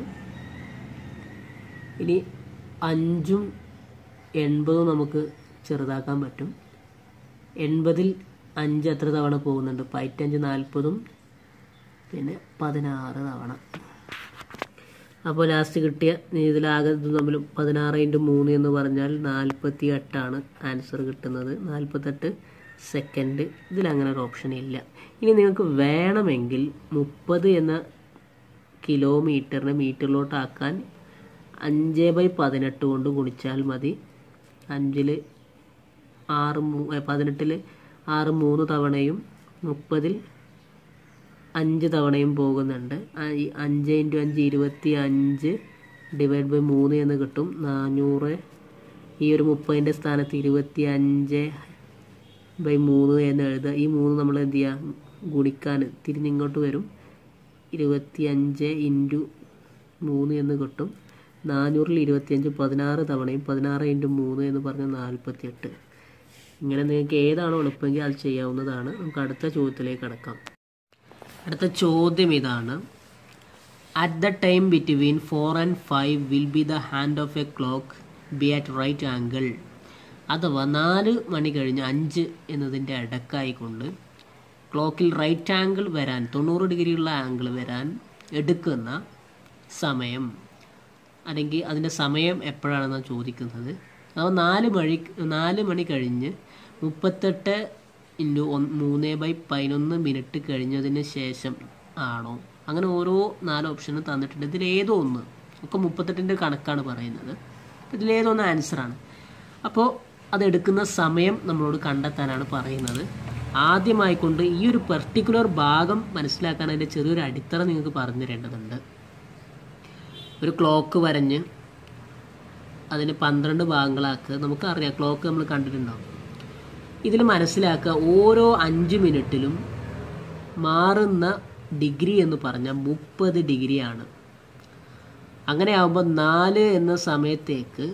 Speaker 1: ഇനി അഞ്ചും എൺപതും നമുക്ക് ചെറുതാക്കാൻ പറ്റും എൺപതിൽ അഞ്ച് എത്ര തവണ പോകുന്നുണ്ട് പതിറ്റഞ്ച് നാൽപ്പതും പിന്നെ പതിനാറ് തവണ അപ്പോൾ ലാസ്റ്റ് കിട്ടിയ ഇതിലാകെ ഇത് തമ്മിൽ പതിനാറ് ഇൻറ്റു മൂന്ന് എന്ന് പറഞ്ഞാൽ നാൽപ്പത്തി എട്ടാണ് ആൻസർ കിട്ടുന്നത് നാൽപ്പത്തെട്ട് സെക്കൻഡ് ഇതിലങ്ങനെ ഒരു ഓപ്ഷൻ ഇല്ല ഇനി നിങ്ങൾക്ക് വേണമെങ്കിൽ മുപ്പത് എന്ന കിലോമീറ്ററിനെ മീറ്ററിലോട്ടാക്കാൻ അഞ്ച് ബൈ പതിനെട്ട് കൊണ്ട് ഗുണിച്ചാൽ മതി അഞ്ചിൽ ആറ് മൂ പതിനെട്ടിൽ ആറ് മൂന്ന് തവണയും മുപ്പതിൽ അഞ്ച് തവണയും പോകുന്നുണ്ട് ആ- ഈ അഞ്ച് ഇൻറ്റു അഞ്ച് ഇരുപത്തി അഞ്ച് ഡിവൈഡ് ബൈ മൂന്ന് എന്ന് കിട്ടും നാനൂറ് ഈ ഒരു മുപ്പതിൻ്റെ സ്ഥാനത്ത് ഇരുപത്തി അഞ്ച് ബൈ മൂന്ന് എന്ന് എഴുതുക ഈ മൂന്ന് നമ്മൾ എന്ത് ചെയ്യുക ഗുണിക്കാൻ തിരിഞ്ഞിങ്ങോട്ട് വരും ഇരുപത്തി അഞ്ച് ഇൻറ്റു മൂന്ന് എന്ന് കിട്ടും നാനൂറിൽ ഇരുപത്തിയഞ്ച് പതിനാറ് തവണയും പതിനാറ് ഇൻറ്റു മൂന്ന് എന്ന് പറഞ്ഞാൽ നാൽപ്പത്തി എട്ട് ഇങ്ങനെ നിങ്ങൾക്ക് ഏതാണോ എളുപ്പമെങ്കിൽ അത് ചെയ്യാവുന്നതാണ് നമുക്ക് അടുത്ത ചോദ്യത്തിലേക്ക് കടക്കാം അടുത്ത ചോദ്യം ഇതാണ് at the time between four and five will be the hand of a clock be at right angle അഥവാ നാല് മണി കഴിഞ്ഞ് അഞ്ച് എന്നതിൻ്റെ ഇടക്കായിക്കൊണ്ട് ക്ലോക്കിൽ റൈറ്റ് ആംഗിൾ വരാൻ തൊണ്ണൂറ് ഡിഗ്രിയുള്ള ആംഗിൾ വരാൻ എടുക്കുന്ന സമയം അല്ലെങ്കിൽ അതിൻ്റെ സമയം എപ്പോഴാണെന്നാണ് ചോദിക്കുന്നത് അപ്പോൾ നാല് മണി നാല് മണി കഴിഞ്ഞ് മുപ്പത്തെട്ട് ഇൻറ്റു ഒന്ന് മൂന്ന് ബൈ പതിനൊന്ന് മിനിറ്റ് കഴിഞ്ഞതിന് ശേഷം ആണോ അങ്ങനെ ഓരോ നാല് ഓപ്ഷനും തന്നിട്ടുണ്ട് ഇതിലേതോ ഒന്ന് ഒക്കെ മുപ്പത്തെട്ടിൻ്റെ കണക്കാണ് പറയുന്നത് ഇതിലേതോ ഒന്ന് ആൻസറാണ് അപ്പോൾ അതെടുക്കുന്ന സമയം നമ്മളോട് കണ്ടെത്താനാണ് പറയുന്നത് ആദ്യമായിക്കൊണ്ട് ഈ ഒരു പെർട്ടിക്കുലർ ഭാഗം മനസ്സിലാക്കാൻ അതിൻ്റെ ചെറിയൊരു അടിത്തറ നിങ്ങൾക്ക് പറഞ്ഞു തരേണ്ടതുണ്ട് ഒരു ക്ലോക്ക് വരഞ്ഞ് അതിന് പന്ത്രണ്ട് ഭാഗങ്ങളാക്കുക നമുക്കറിയാം ക്ലോക്ക് നമ്മൾ കണ്ടിട്ടുണ്ടാവും ഇതിൽ മനസ്സിലാക്കുക ഓരോ അഞ്ച് മിനിറ്റിലും മാറുന്ന ഡിഗ്രി എന്ന് പറഞ്ഞാൽ മുപ്പത് ഡിഗ്രിയാണ് അങ്ങനെ ആകുമ്പോൾ നാല് എന്ന സമയത്തേക്ക്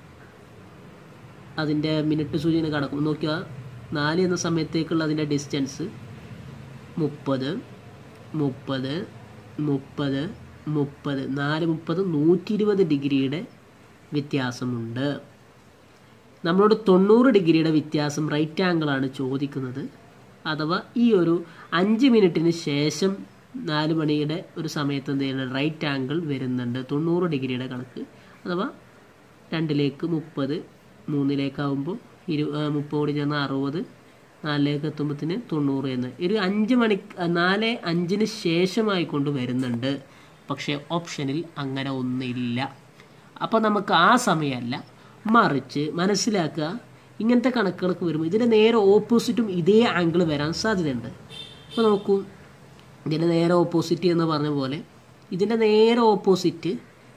Speaker 1: അതിൻ്റെ മിനിറ്റ് സൂചന കടക്കും നോക്കുക നാല് എന്ന സമയത്തേക്കുള്ള അതിൻ്റെ ഡിസ്റ്റൻസ് മുപ്പത് മുപ്പത് മുപ്പത് മുപ്പത് നാല് മുപ്പത് നൂറ്റി ഇരുപത് ഡിഗ്രിയുടെ വ്യത്യാസമുണ്ട് നമ്മളോട് തൊണ്ണൂറ് ഡിഗ്രിയുടെ വ്യത്യാസം റൈറ്റ് ആംഗിളാണ് ചോദിക്കുന്നത് അഥവാ ഈ ഒരു അഞ്ച് മിനിറ്റിന് ശേഷം നാല് മണിയുടെ ഒരു സമയത്ത് എന്ത് ചെയ്യുന്നത് റൈറ്റ് ആംഗിൾ വരുന്നുണ്ട് തൊണ്ണൂറ് ഡിഗ്രിയുടെ കണക്ക് അഥവാ രണ്ടിലേക്ക് മുപ്പത് മൂന്നിലേക്കാവുമ്പോൾ ഇരു മുപ്പത് കൂടി ചേർന്ന് അറുപത് നാലിലേക്ക് എത്തുമ്പോഴത്തിന് തൊണ്ണൂറ് എന്ന് ഒരു അഞ്ച് മണി നാല് അഞ്ചിന് ശേഷമായി കൊണ്ട് വരുന്നുണ്ട് പക്ഷേ ഓപ്ഷനിൽ അങ്ങനെ ഒന്നില്ല അപ്പോൾ നമുക്ക് ആ സമയമല്ല മറിച്ച് മനസ്സിലാക്കുക ഇങ്ങനത്തെ കണക്കുകളൊക്കെ വരുമ്പോൾ ഇതിൻ്റെ നേരെ ഓപ്പോസിറ്റും ഇതേ ആംഗിൾ വരാൻ സാധ്യതയുണ്ട് അപ്പോൾ നോക്കൂ ഇതിൻ്റെ നേരെ ഓപ്പോസിറ്റ് എന്ന് പറഞ്ഞ പോലെ ഇതിൻ്റെ നേരെ ഓപ്പോസിറ്റ്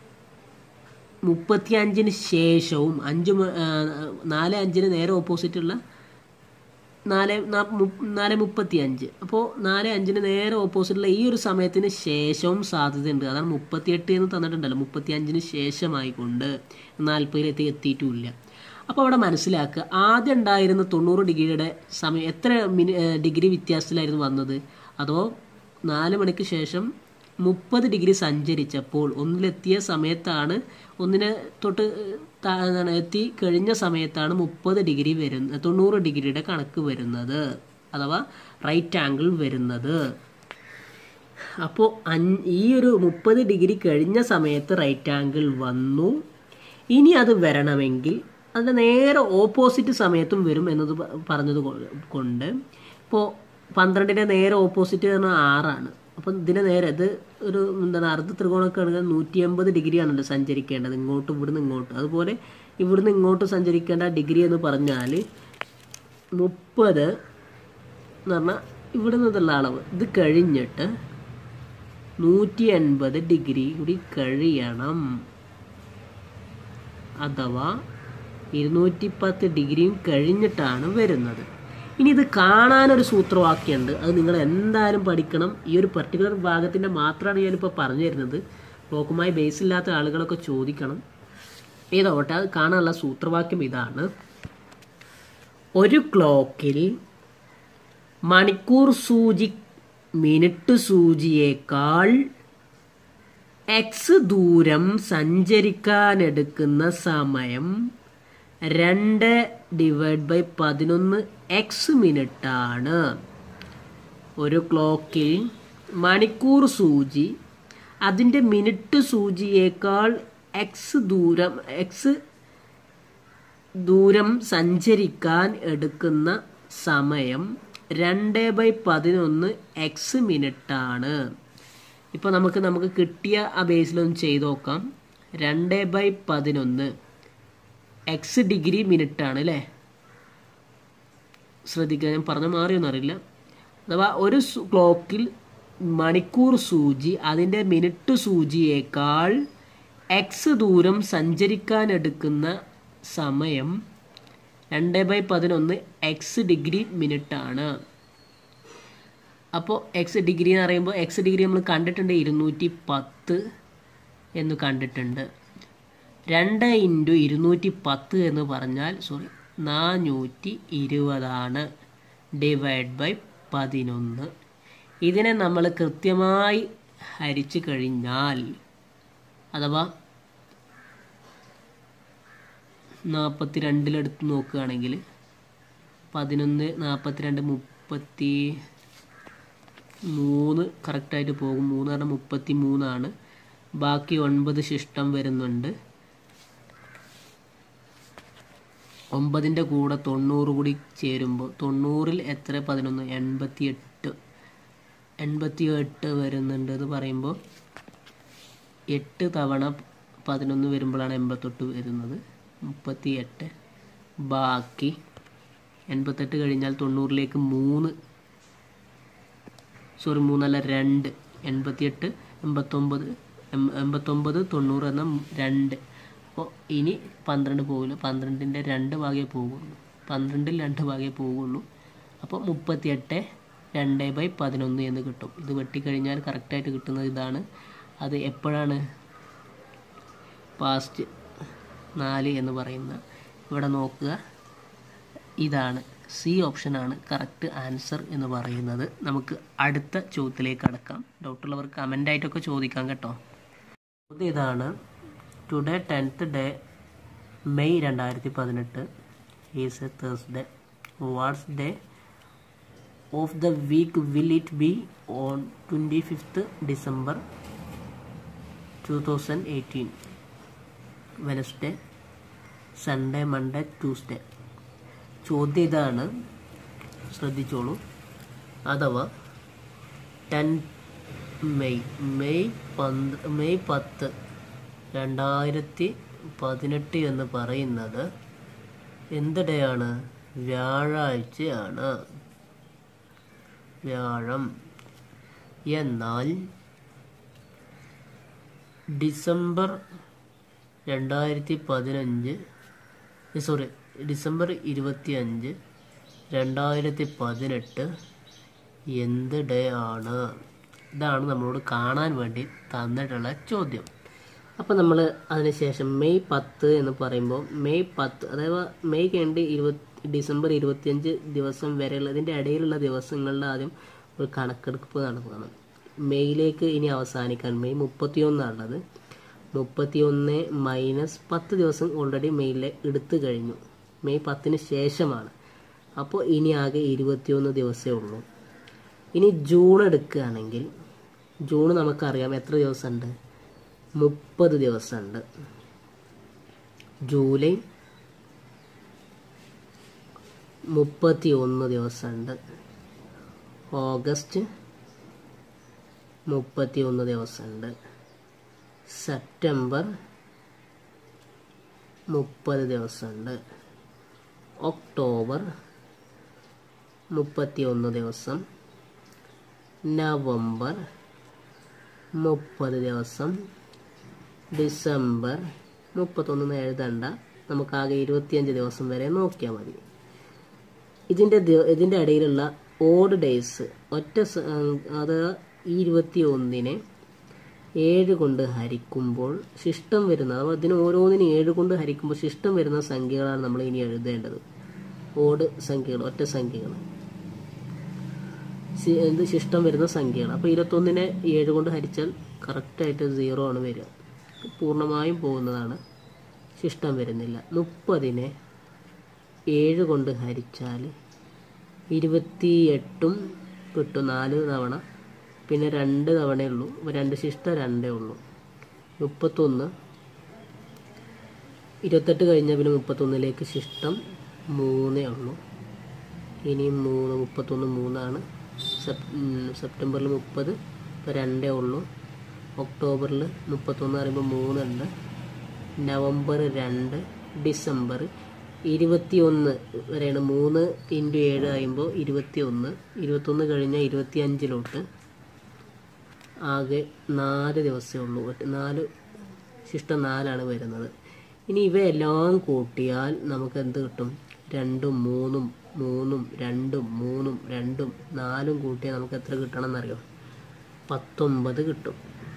Speaker 1: മുപ്പത്തി അഞ്ചിന് ശേഷവും അഞ്ച് മ- ആ, നാല് അഞ്ചിന് നേരെ ഓപ്പോസിറ്റുള്ള നാല് നാ- മു- നാല് മുപ്പത്തി അഞ്ച് അപ്പോൾ നാല് അഞ്ചിന് നേരെ ഓപ്പോസിറ്റുള്ള ഈ ഒരു സമയത്തിന് ശേഷവും സാധ്യതയുണ്ട് അതാണ് മുപ്പത്തിയെട്ട് എന്ന് തന്നിട്ടുണ്ടല്ലോ മുപ്പത്തി അഞ്ചിന് ശേഷമായിക്കൊണ്ട് നാൽപ്പതിലെത്തി എത്തിയിട്ടുമില്ല അപ്പോൾ അവിടെ മനസ്സിലാക്കുക ആദ്യം ഉണ്ടായിരുന്ന തൊണ്ണൂറ് ഡിഗ്രിയുടെ സമയം എത്ര മിനി ഏ, ഡിഗ്രി വ്യത്യാസത്തിലായിരുന്നു വന്നത് അതോ നാല് മണിക്ക് ശേഷം മുപ്പത് ഡിഗ്രി സഞ്ചരിച്ചപ്പോൾ ഒന്നിലെത്തിയ സമയത്താണ് ഒന്നിനെ തൊട്ട് താ- എന്താണ് എത്തി കഴിഞ്ഞ സമയത്താണ് മുപ്പത് ഡിഗ്രി വരുന്ന തൊണ്ണൂറ് ഡിഗ്രിയുടെ കണക്ക് വരുന്നത് അഥവാ റൈറ്റ് ആംഗിൾ വരുന്നത് അപ്പോൾ ഈ ഒരു മുപ്പത് ഡിഗ്രി കഴിഞ്ഞ സമയത്ത് റൈറ്റ് ആംഗിൾ വന്നു ഇനി അത് വരണമെങ്കിൽ അതിൻ്റെ നേരെ ഓപ്പോസിറ്റ് സമയത്തും വരും എന്നത് പ- പറഞ്ഞത് കൊ- കൊണ്ട് ഇപ്പോൾ പന്ത്രണ്ടിൻ്റെ നേരെ ഓപ്പോസിറ്റ് പറഞ്ഞാൽ ആറാണ് അപ്പം ഇതിൻ്റെ നേരെ ഇത് ഒരു എന്താണ് അർദ്ധ ത്രികോണമൊക്കെ ആണെങ്കിൽ നൂറ്റി എൺപത് ഡിഗ്രിയാണല്ലോ സഞ്ചരിക്കേണ്ടത് ഇങ്ങോട്ട് ഇവിടുന്ന് ഇങ്ങോട്ട് അതുപോലെ ഇവിടുന്ന് ഇങ്ങോട്ട് സഞ്ചരിക്കേണ്ട ഡിഗ്രി എന്ന് പറഞ്ഞാൽ മുപ്പത് എന്ന് പറഞ്ഞാൽ ഇവിടെ നിന്നുള്ള അളവ് ഇത് കഴിഞ്ഞിട്ട് നൂറ്റി എൺപത് ഡിഗ്രി കൂടി കഴിയണം അഥവാ ഇരുന്നൂറ്റി പത്ത് ഡിഗ്രിയും കഴിഞ്ഞിട്ടാണ് വരുന്നത് ഇനി ഇത് കാണാനൊരു സൂത്രവാക്യമുണ്ട് അത് നിങ്ങൾ എന്തായാലും പഠിക്കണം ഈ ഒരു പർട്ടിക്കുലർ ഭാഗത്തിൻ്റെ മാത്രമാണ് ഞാനിപ്പോൾ പറഞ്ഞു തരുന്നത് ക്ലോക്കുമായി ബേസ് ഇല്ലാത്ത ആളുകളൊക്കെ ചോദിക്കണം ഏതോട്ടെ അത് കാണാനുള്ള സൂത്രവാക്യം ഇതാണ് ഒരു ക്ലോക്കിൽ മണിക്കൂർ സൂചി മിനിറ്റ് സൂചിയേക്കാൾ എക്സ് ദൂരം സഞ്ചരിക്കാനെടുക്കുന്ന സമയം രണ്ട് ഡിവൈഡ് ബൈ പതിനൊന്ന് എക്സ് മിനിറ്റാണ് ഒരു ക്ലോക്കിൽ മണിക്കൂർ സൂചി അതിൻ്റെ മിനിറ്റ് സൂചിയേക്കാൾ എക്സ് ദൂരം എക്സ് ദൂരം സഞ്ചരിക്കാൻ എടുക്കുന്ന സമയം രണ്ട് ബൈ പതിനൊന്ന് എക്സ് മിനിറ്റാണ് ഇപ്പോൾ നമുക്ക് നമുക്ക് കിട്ടിയ ആ ബേസിലൊന്ന് ചെയ്ത് നോക്കാം രണ്ട് ബൈ പതിനൊന്ന് എക്സ് ഡിഗ്രി മിനിറ്റാണ് അല്ലേ ശ്രദ്ധിക്കുക ഞാൻ പറഞ്ഞ മാറിയൊന്നും അറിയില്ല അഥവാ ഒരു സു- ക്ലോക്കിൽ മണിക്കൂർ സൂചി അതിൻ്റെ മിനിറ്റ് സൂചിയേക്കാൾ എക്സ് ദൂരം സഞ്ചരിക്കാൻ എടുക്കുന്ന സമയം രണ്ട് ബൈ പതിനൊന്ന് എക്സ് ഡിഗ്രി മിനിറ്റ് ആണ് അപ്പോൾ എക്സ് ഡിഗ്രി എന്ന് പറയുമ്പോൾ എക്സ് ഡിഗ്രി നമ്മൾ കണ്ടിട്ടുണ്ട് ഇരുന്നൂറ്റി പത്ത് എന്ന് കണ്ടിട്ടുണ്ട് രണ്ട് ഇൻറ്റു ഇരുന്നൂറ്റി പത്ത് എന്ന് പറഞ്ഞാൽ സോറി നാനൂറ്റി ഇരുപതാണ് ഡിവൈഡ് ബൈ പതിനൊന്ന് ഇതിനെ നമ്മൾ കൃത്യമായി ഹരിച്ചു കഴിഞ്ഞാൽ അഥവാ നാൽപ്പത്തി രണ്ടിലെടുത്ത് നോക്കുകയാണെങ്കിൽ പതിനൊന്ന് നാൽപ്പത്തിരണ്ട് മുപ്പത്തി മൂന്ന് കറക്റ്റായിട്ട് പോകും മൂന്ന് പറഞ്ഞാൽ മുപ്പത്തി മൂന്നാണ് ബാക്കി ഒൻപത് ശിഷ്ടം വരുന്നുണ്ട് ഒമ്പതിൻ്റെ കൂടെ തൊണ്ണൂറ് കൂടി ചേരുമ്പോൾ തൊണ്ണൂറിൽ എത്ര പതിനൊന്ന് എൺപത്തി എട്ട് എൺപത്തി എട്ട് വരുന്നുണ്ട് എന്ന് പറയുമ്പോൾ എട്ട് തവണ പതിനൊന്ന് വരുമ്പോഴാണ് എൺപത്തെട്ട് വരുന്നത് മുപ്പത്തി എട്ട് ബാക്കി എൺപത്തെട്ട് കഴിഞ്ഞാൽ തൊണ്ണൂറിലേക്ക് മൂന്ന് സോറി മൂന്നല്ല രണ്ട് എൺപത്തിയെട്ട് എൺപത്തൊമ്പത് എം- എൺപത്തൊമ്പത് തൊണ്ണൂറ് എന്ന രണ്ട് അപ്പോൾ ഇനി പന്ത്രണ്ട് പോകില്ല പന്ത്രണ്ടിൻ്റെ രണ്ട് ഭാഗേ പോകുള്ളൂ പന്ത്രണ്ടിൽ രണ്ട് ഭാഗേ പോകുള്ളൂ അപ്പോൾ മുപ്പത്തിയെട്ട് രണ്ട് ബൈ പതിനൊന്ന് എന്ന് കിട്ടും ഇത് വെട്ടിക്കഴിഞ്ഞാൽ കറക്റ്റായിട്ട് കിട്ടുന്നത് ഇതാണ് അത് എപ്പോഴാണ് പാസ്റ്റ് നാല് എന്ന് പറയുന്ന ഇവിടെ നോക്കുക ഇതാണ് സി ഓപ്ഷനാണ് കറക്റ്റ് ആൻസർ എന്ന് പറയുന്നത് നമുക്ക് അടുത്ത ചോദ്യത്തിലേക്ക് കടക്കാം ഡൗട്ടുള്ളവർ കമൻ്റായിട്ടൊക്കെ ചോദിക്കാം കേട്ടോ ചോദ്യം ഇതാണ് ടുഡേ ടെൻത്ത് ഡേ മെയ് രണ്ടായിരത്തി പതിനെട്ട് is a Thursday what's day of the week will it be on twenty fifth December two thousand eighteen Wednesday Sunday Monday Tuesday ചോദ്യം ഇതാണ് ശ്രദ്ധിച്ചോളൂ അഥവാ ടെൻ മെയ് മെയ് പന്ത് മെയ് പത്ത് രണ്ടായിരത്തി പതിനെട്ട് എന്ന് പറയുന്നത് എന്ത് ഡേ ആണ് വ്യാഴാഴ്ചയാണ് വ്യാഴം എന്നാൽ ഡിസംബർ രണ്ടായിരത്തി പതിനഞ്ച് സോറി ഡിസംബർ ഇരുപത്തി അഞ്ച് രണ്ടായിരത്തി പതിനെട്ട് എന്ത് ഡേ ആണ് ഇതാണ് നമ്മളോട് കാണാൻ വേണ്ടി തന്നിട്ടുള്ള ചോദ്യം അപ്പോൾ നമ്മൾ അതിനുശേഷം മെയ് പത്ത് എന്ന് പറയുമ്പോൾ മെയ് പത്ത് അതായത് മെയ് കഴിഞ്ഞ് ഇരുപത്തി ഡിസംബർ ഇരുപത്തിയഞ്ച് ദിവസം വരെയുള്ള ഇതിൻ്റെ ഇടയിലുള്ള ദിവസങ്ങളിൽ ആദ്യം ഒരു കണക്കെടുപ്പ് നടക്കണം മെയ്യിലേക്ക് ഇനി അവസാനിക്കാൻ മെയ് മുപ്പത്തിയൊന്നാണുള്ളത് മുപ്പത്തിയൊന്ന് മൈനസ് പത്ത് ദിവസം ഓൾറെഡി മെയ്യിലെ എടുത്തു കഴിഞ്ഞു മെയ് പത്തിന് ശേഷമാണ് അപ്പോൾ ഇനി ആകെ ഇരുപത്തിയൊന്ന് ദിവസമേ ഉള്ളൂ ഇനി ജൂൺ എടുക്കുകയാണെങ്കിൽ ജൂൺ നമുക്കറിയാം എത്ര ദിവസമുണ്ട് മുപ്പത് ദിവസമുണ്ട് ജൂലൈ മുപ്പത്തി ഒന്ന് ദിവസമുണ്ട് ഓഗസ്റ്റ് മുപ്പത്തി ഒന്ന് ദിവസമുണ്ട് സെപ്റ്റംബർ മുപ്പത് ദിവസമുണ്ട് ഒക്ടോബർ മുപ്പത്തി ഒന്ന് ദിവസം നവംബർ മുപ്പത് ദിവസം ഡിസംബർ മുപ്പത്തൊന്ന് എഴുതണ്ട നമുക്കാകെ ഇരുപത്തിയഞ്ച് ദിവസം വരെ നോക്കിയാൽ മതി ഇതിൻ്റെ ദി- ഇതിൻ്റെ ഇടയിലുള്ള ഓഡ് ഡേയ്സ് ഒറ്റ സ- അത് ഈ ഇരുപത്തി ഒന്നിനെ ഏഴ് കൊണ്ട് ഹരിക്കുമ്പോൾ ശിഷ്ടം വരുന്ന അഥവാ ഇതിന് ഓരോന്നിനും ഏഴ് കൊണ്ട് ഹരിക്കുമ്പോൾ ശിഷ്ടം വരുന്ന സംഖ്യകളാണ് നമ്മൾ ഇനി എഴുതേണ്ടത് ഓഡ് സംഖ്യകൾ ഒറ്റ സംഖ്യകൾ സി- ഇത് ശിഷ്ടം വരുന്ന സംഖ്യകൾ അപ്പോൾ ഇരുപത്തൊന്നിനെ ഏഴ് കൊണ്ട് ഹരിച്ചാൽ കറക്റ്റായിട്ട് സീറോ ആണ് വരിക പൂർണ്ണമായും പോകുന്നതാണ് ശിഷ്ടം വരുന്നില്ല മുപ്പതിനെ ഏഴ് കൊണ്ട് ഹരിച്ചാൽ ഇരുപത്തി എട്ടും കിട്ടും നാല് തവണ പിന്നെ രണ്ട് തവണയേ ഉള്ളൂ അപ്പോൾ രണ്ട് ശിഷ്ടം രണ്ടേ ഉള്ളൂ മുപ്പത്തൊന്ന് ഇരുപത്തെട്ട് കഴിഞ്ഞാൽ പിന്നെ മുപ്പത്തൊന്നിലേക്ക് ശിഷ്ടം മൂന്നേ ഉള്ളൂ ഇനിയും മൂന്ന് മുപ്പത്തൊന്ന് മൂന്നാണ് സെപ് ഉം, സെപ്റ്റംബറിൽ മുപ്പത് ഇപ്പോൾ രണ്ടേ ഉള്ളൂ ഒക്ടോബറിൽ മുപ്പത്തൊന്ന് പറയുമ്പോൾ മൂന്നുണ്ട് നവംബർ രണ്ട് ഡിസംബർ ഇരുപത്തി ഒന്ന് വരെയാണ് മൂന്ന് ഇൻറ്റു ഏഴ് കഴിയുമ്പോൾ ഇരുപത്തി ഒന്ന് ഇരുപത്തൊന്ന് കഴിഞ്ഞാൽ ഇരുപത്തി അഞ്ചിലോട്ട് ആകെ നാല് ദിവസമേ ഉള്ളൂ ഒറ്റ നാല് ശിഷ്ടം നാലാണ് വരുന്നത് ഇനി ഇവയെല്ലാം കൂട്ടിയാൽ നമുക്ക് എന്ത് കിട്ടും രണ്ടും മൂന്നും മൂന്നും രണ്ടും മൂന്നും രണ്ടും നാലും കൂട്ടിയാൽ നമുക്ക് എത്ര കിട്ടണം എന്നറിയോ പത്തൊമ്പത് കിട്ടും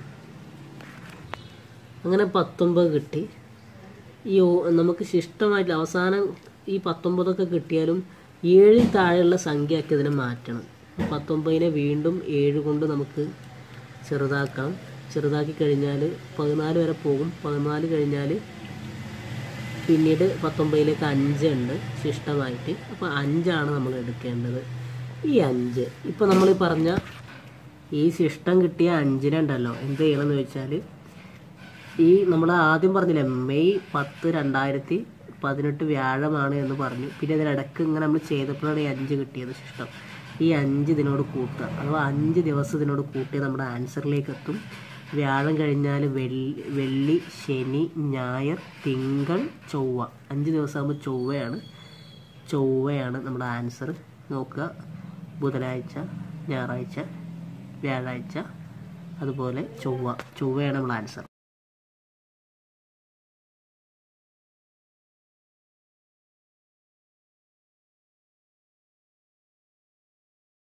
Speaker 1: അങ്ങനെ പത്തൊമ്പത് കിട്ടി ഈ ഓ- നമുക്ക് ശിഷ്ടമായിട്ട് അവസാനം ഈ പത്തൊമ്പതൊക്കെ കിട്ടിയാലും ഏഴിൽ താഴെയുള്ള സംഖ്യയൊക്കെ ഇതിനെ മാറ്റണം പത്തൊമ്പതിനെ വീണ്ടും ഏഴ് കൊണ്ട് നമുക്ക് ചെറുതാക്കാം ചെറുതാക്കി കഴിഞ്ഞാൽ പതിനാല് വരെ പോകും പതിനാല് കഴിഞ്ഞാൽ പിന്നീട് പത്തൊമ്പതിലേക്ക് അഞ്ചുണ്ട് ശിഷ്ടമായിട്ട് അപ്പോൾ അഞ്ചാണ് നമ്മൾ എടുക്കേണ്ടത് ഈ അഞ്ച് ഇപ്പോൾ നമ്മൾ പറഞ്ഞ ഈ ശിഷ്ടം കിട്ടിയ അഞ്ചിനുണ്ടല്ലോ എന്ത് ചെയ്യണമെന്ന് വെച്ചാൽ ഈ നമ്മൾ ആദ്യം പറഞ്ഞില്ലേ മെയ് പത്ത് രണ്ടായിരത്തി പതിനെട്ട് വ്യാഴമാണ് എന്ന് പറഞ്ഞു പിന്നെ ഇതിനിടയ്ക്ക് ഇങ്ങനെ നമ്മൾ ചെയ്തപ്പോഴാണ് ഈ അഞ്ച് കിട്ടിയത് ശിഷ്ടം ഈ അഞ്ച് ഇതിനോട് കൂട്ടുക അഥവാ അഞ്ച് ദിവസം ഇതിനോട് കൂട്ടി നമ്മുടെ ആൻസറിലേക്ക് എത്തും വ്യാഴം കഴിഞ്ഞാൽ വെള്ളി വെള്ളി ശനി ഞായർ തിങ്കൾ ചൊവ്വ അഞ്ച് ദിവസം ആകുമ്പോൾ ചൊവ്വയാണ് ചൊവ്വയാണ് നമ്മുടെ ആൻസർ നോക്കുക ബുധനാഴ്ച ഞായറാഴ്ച വ്യാഴാഴ്ച അതുപോലെ ചൊവ്വ ചൊവ്വയാണ് നമ്മുടെ ആൻസർ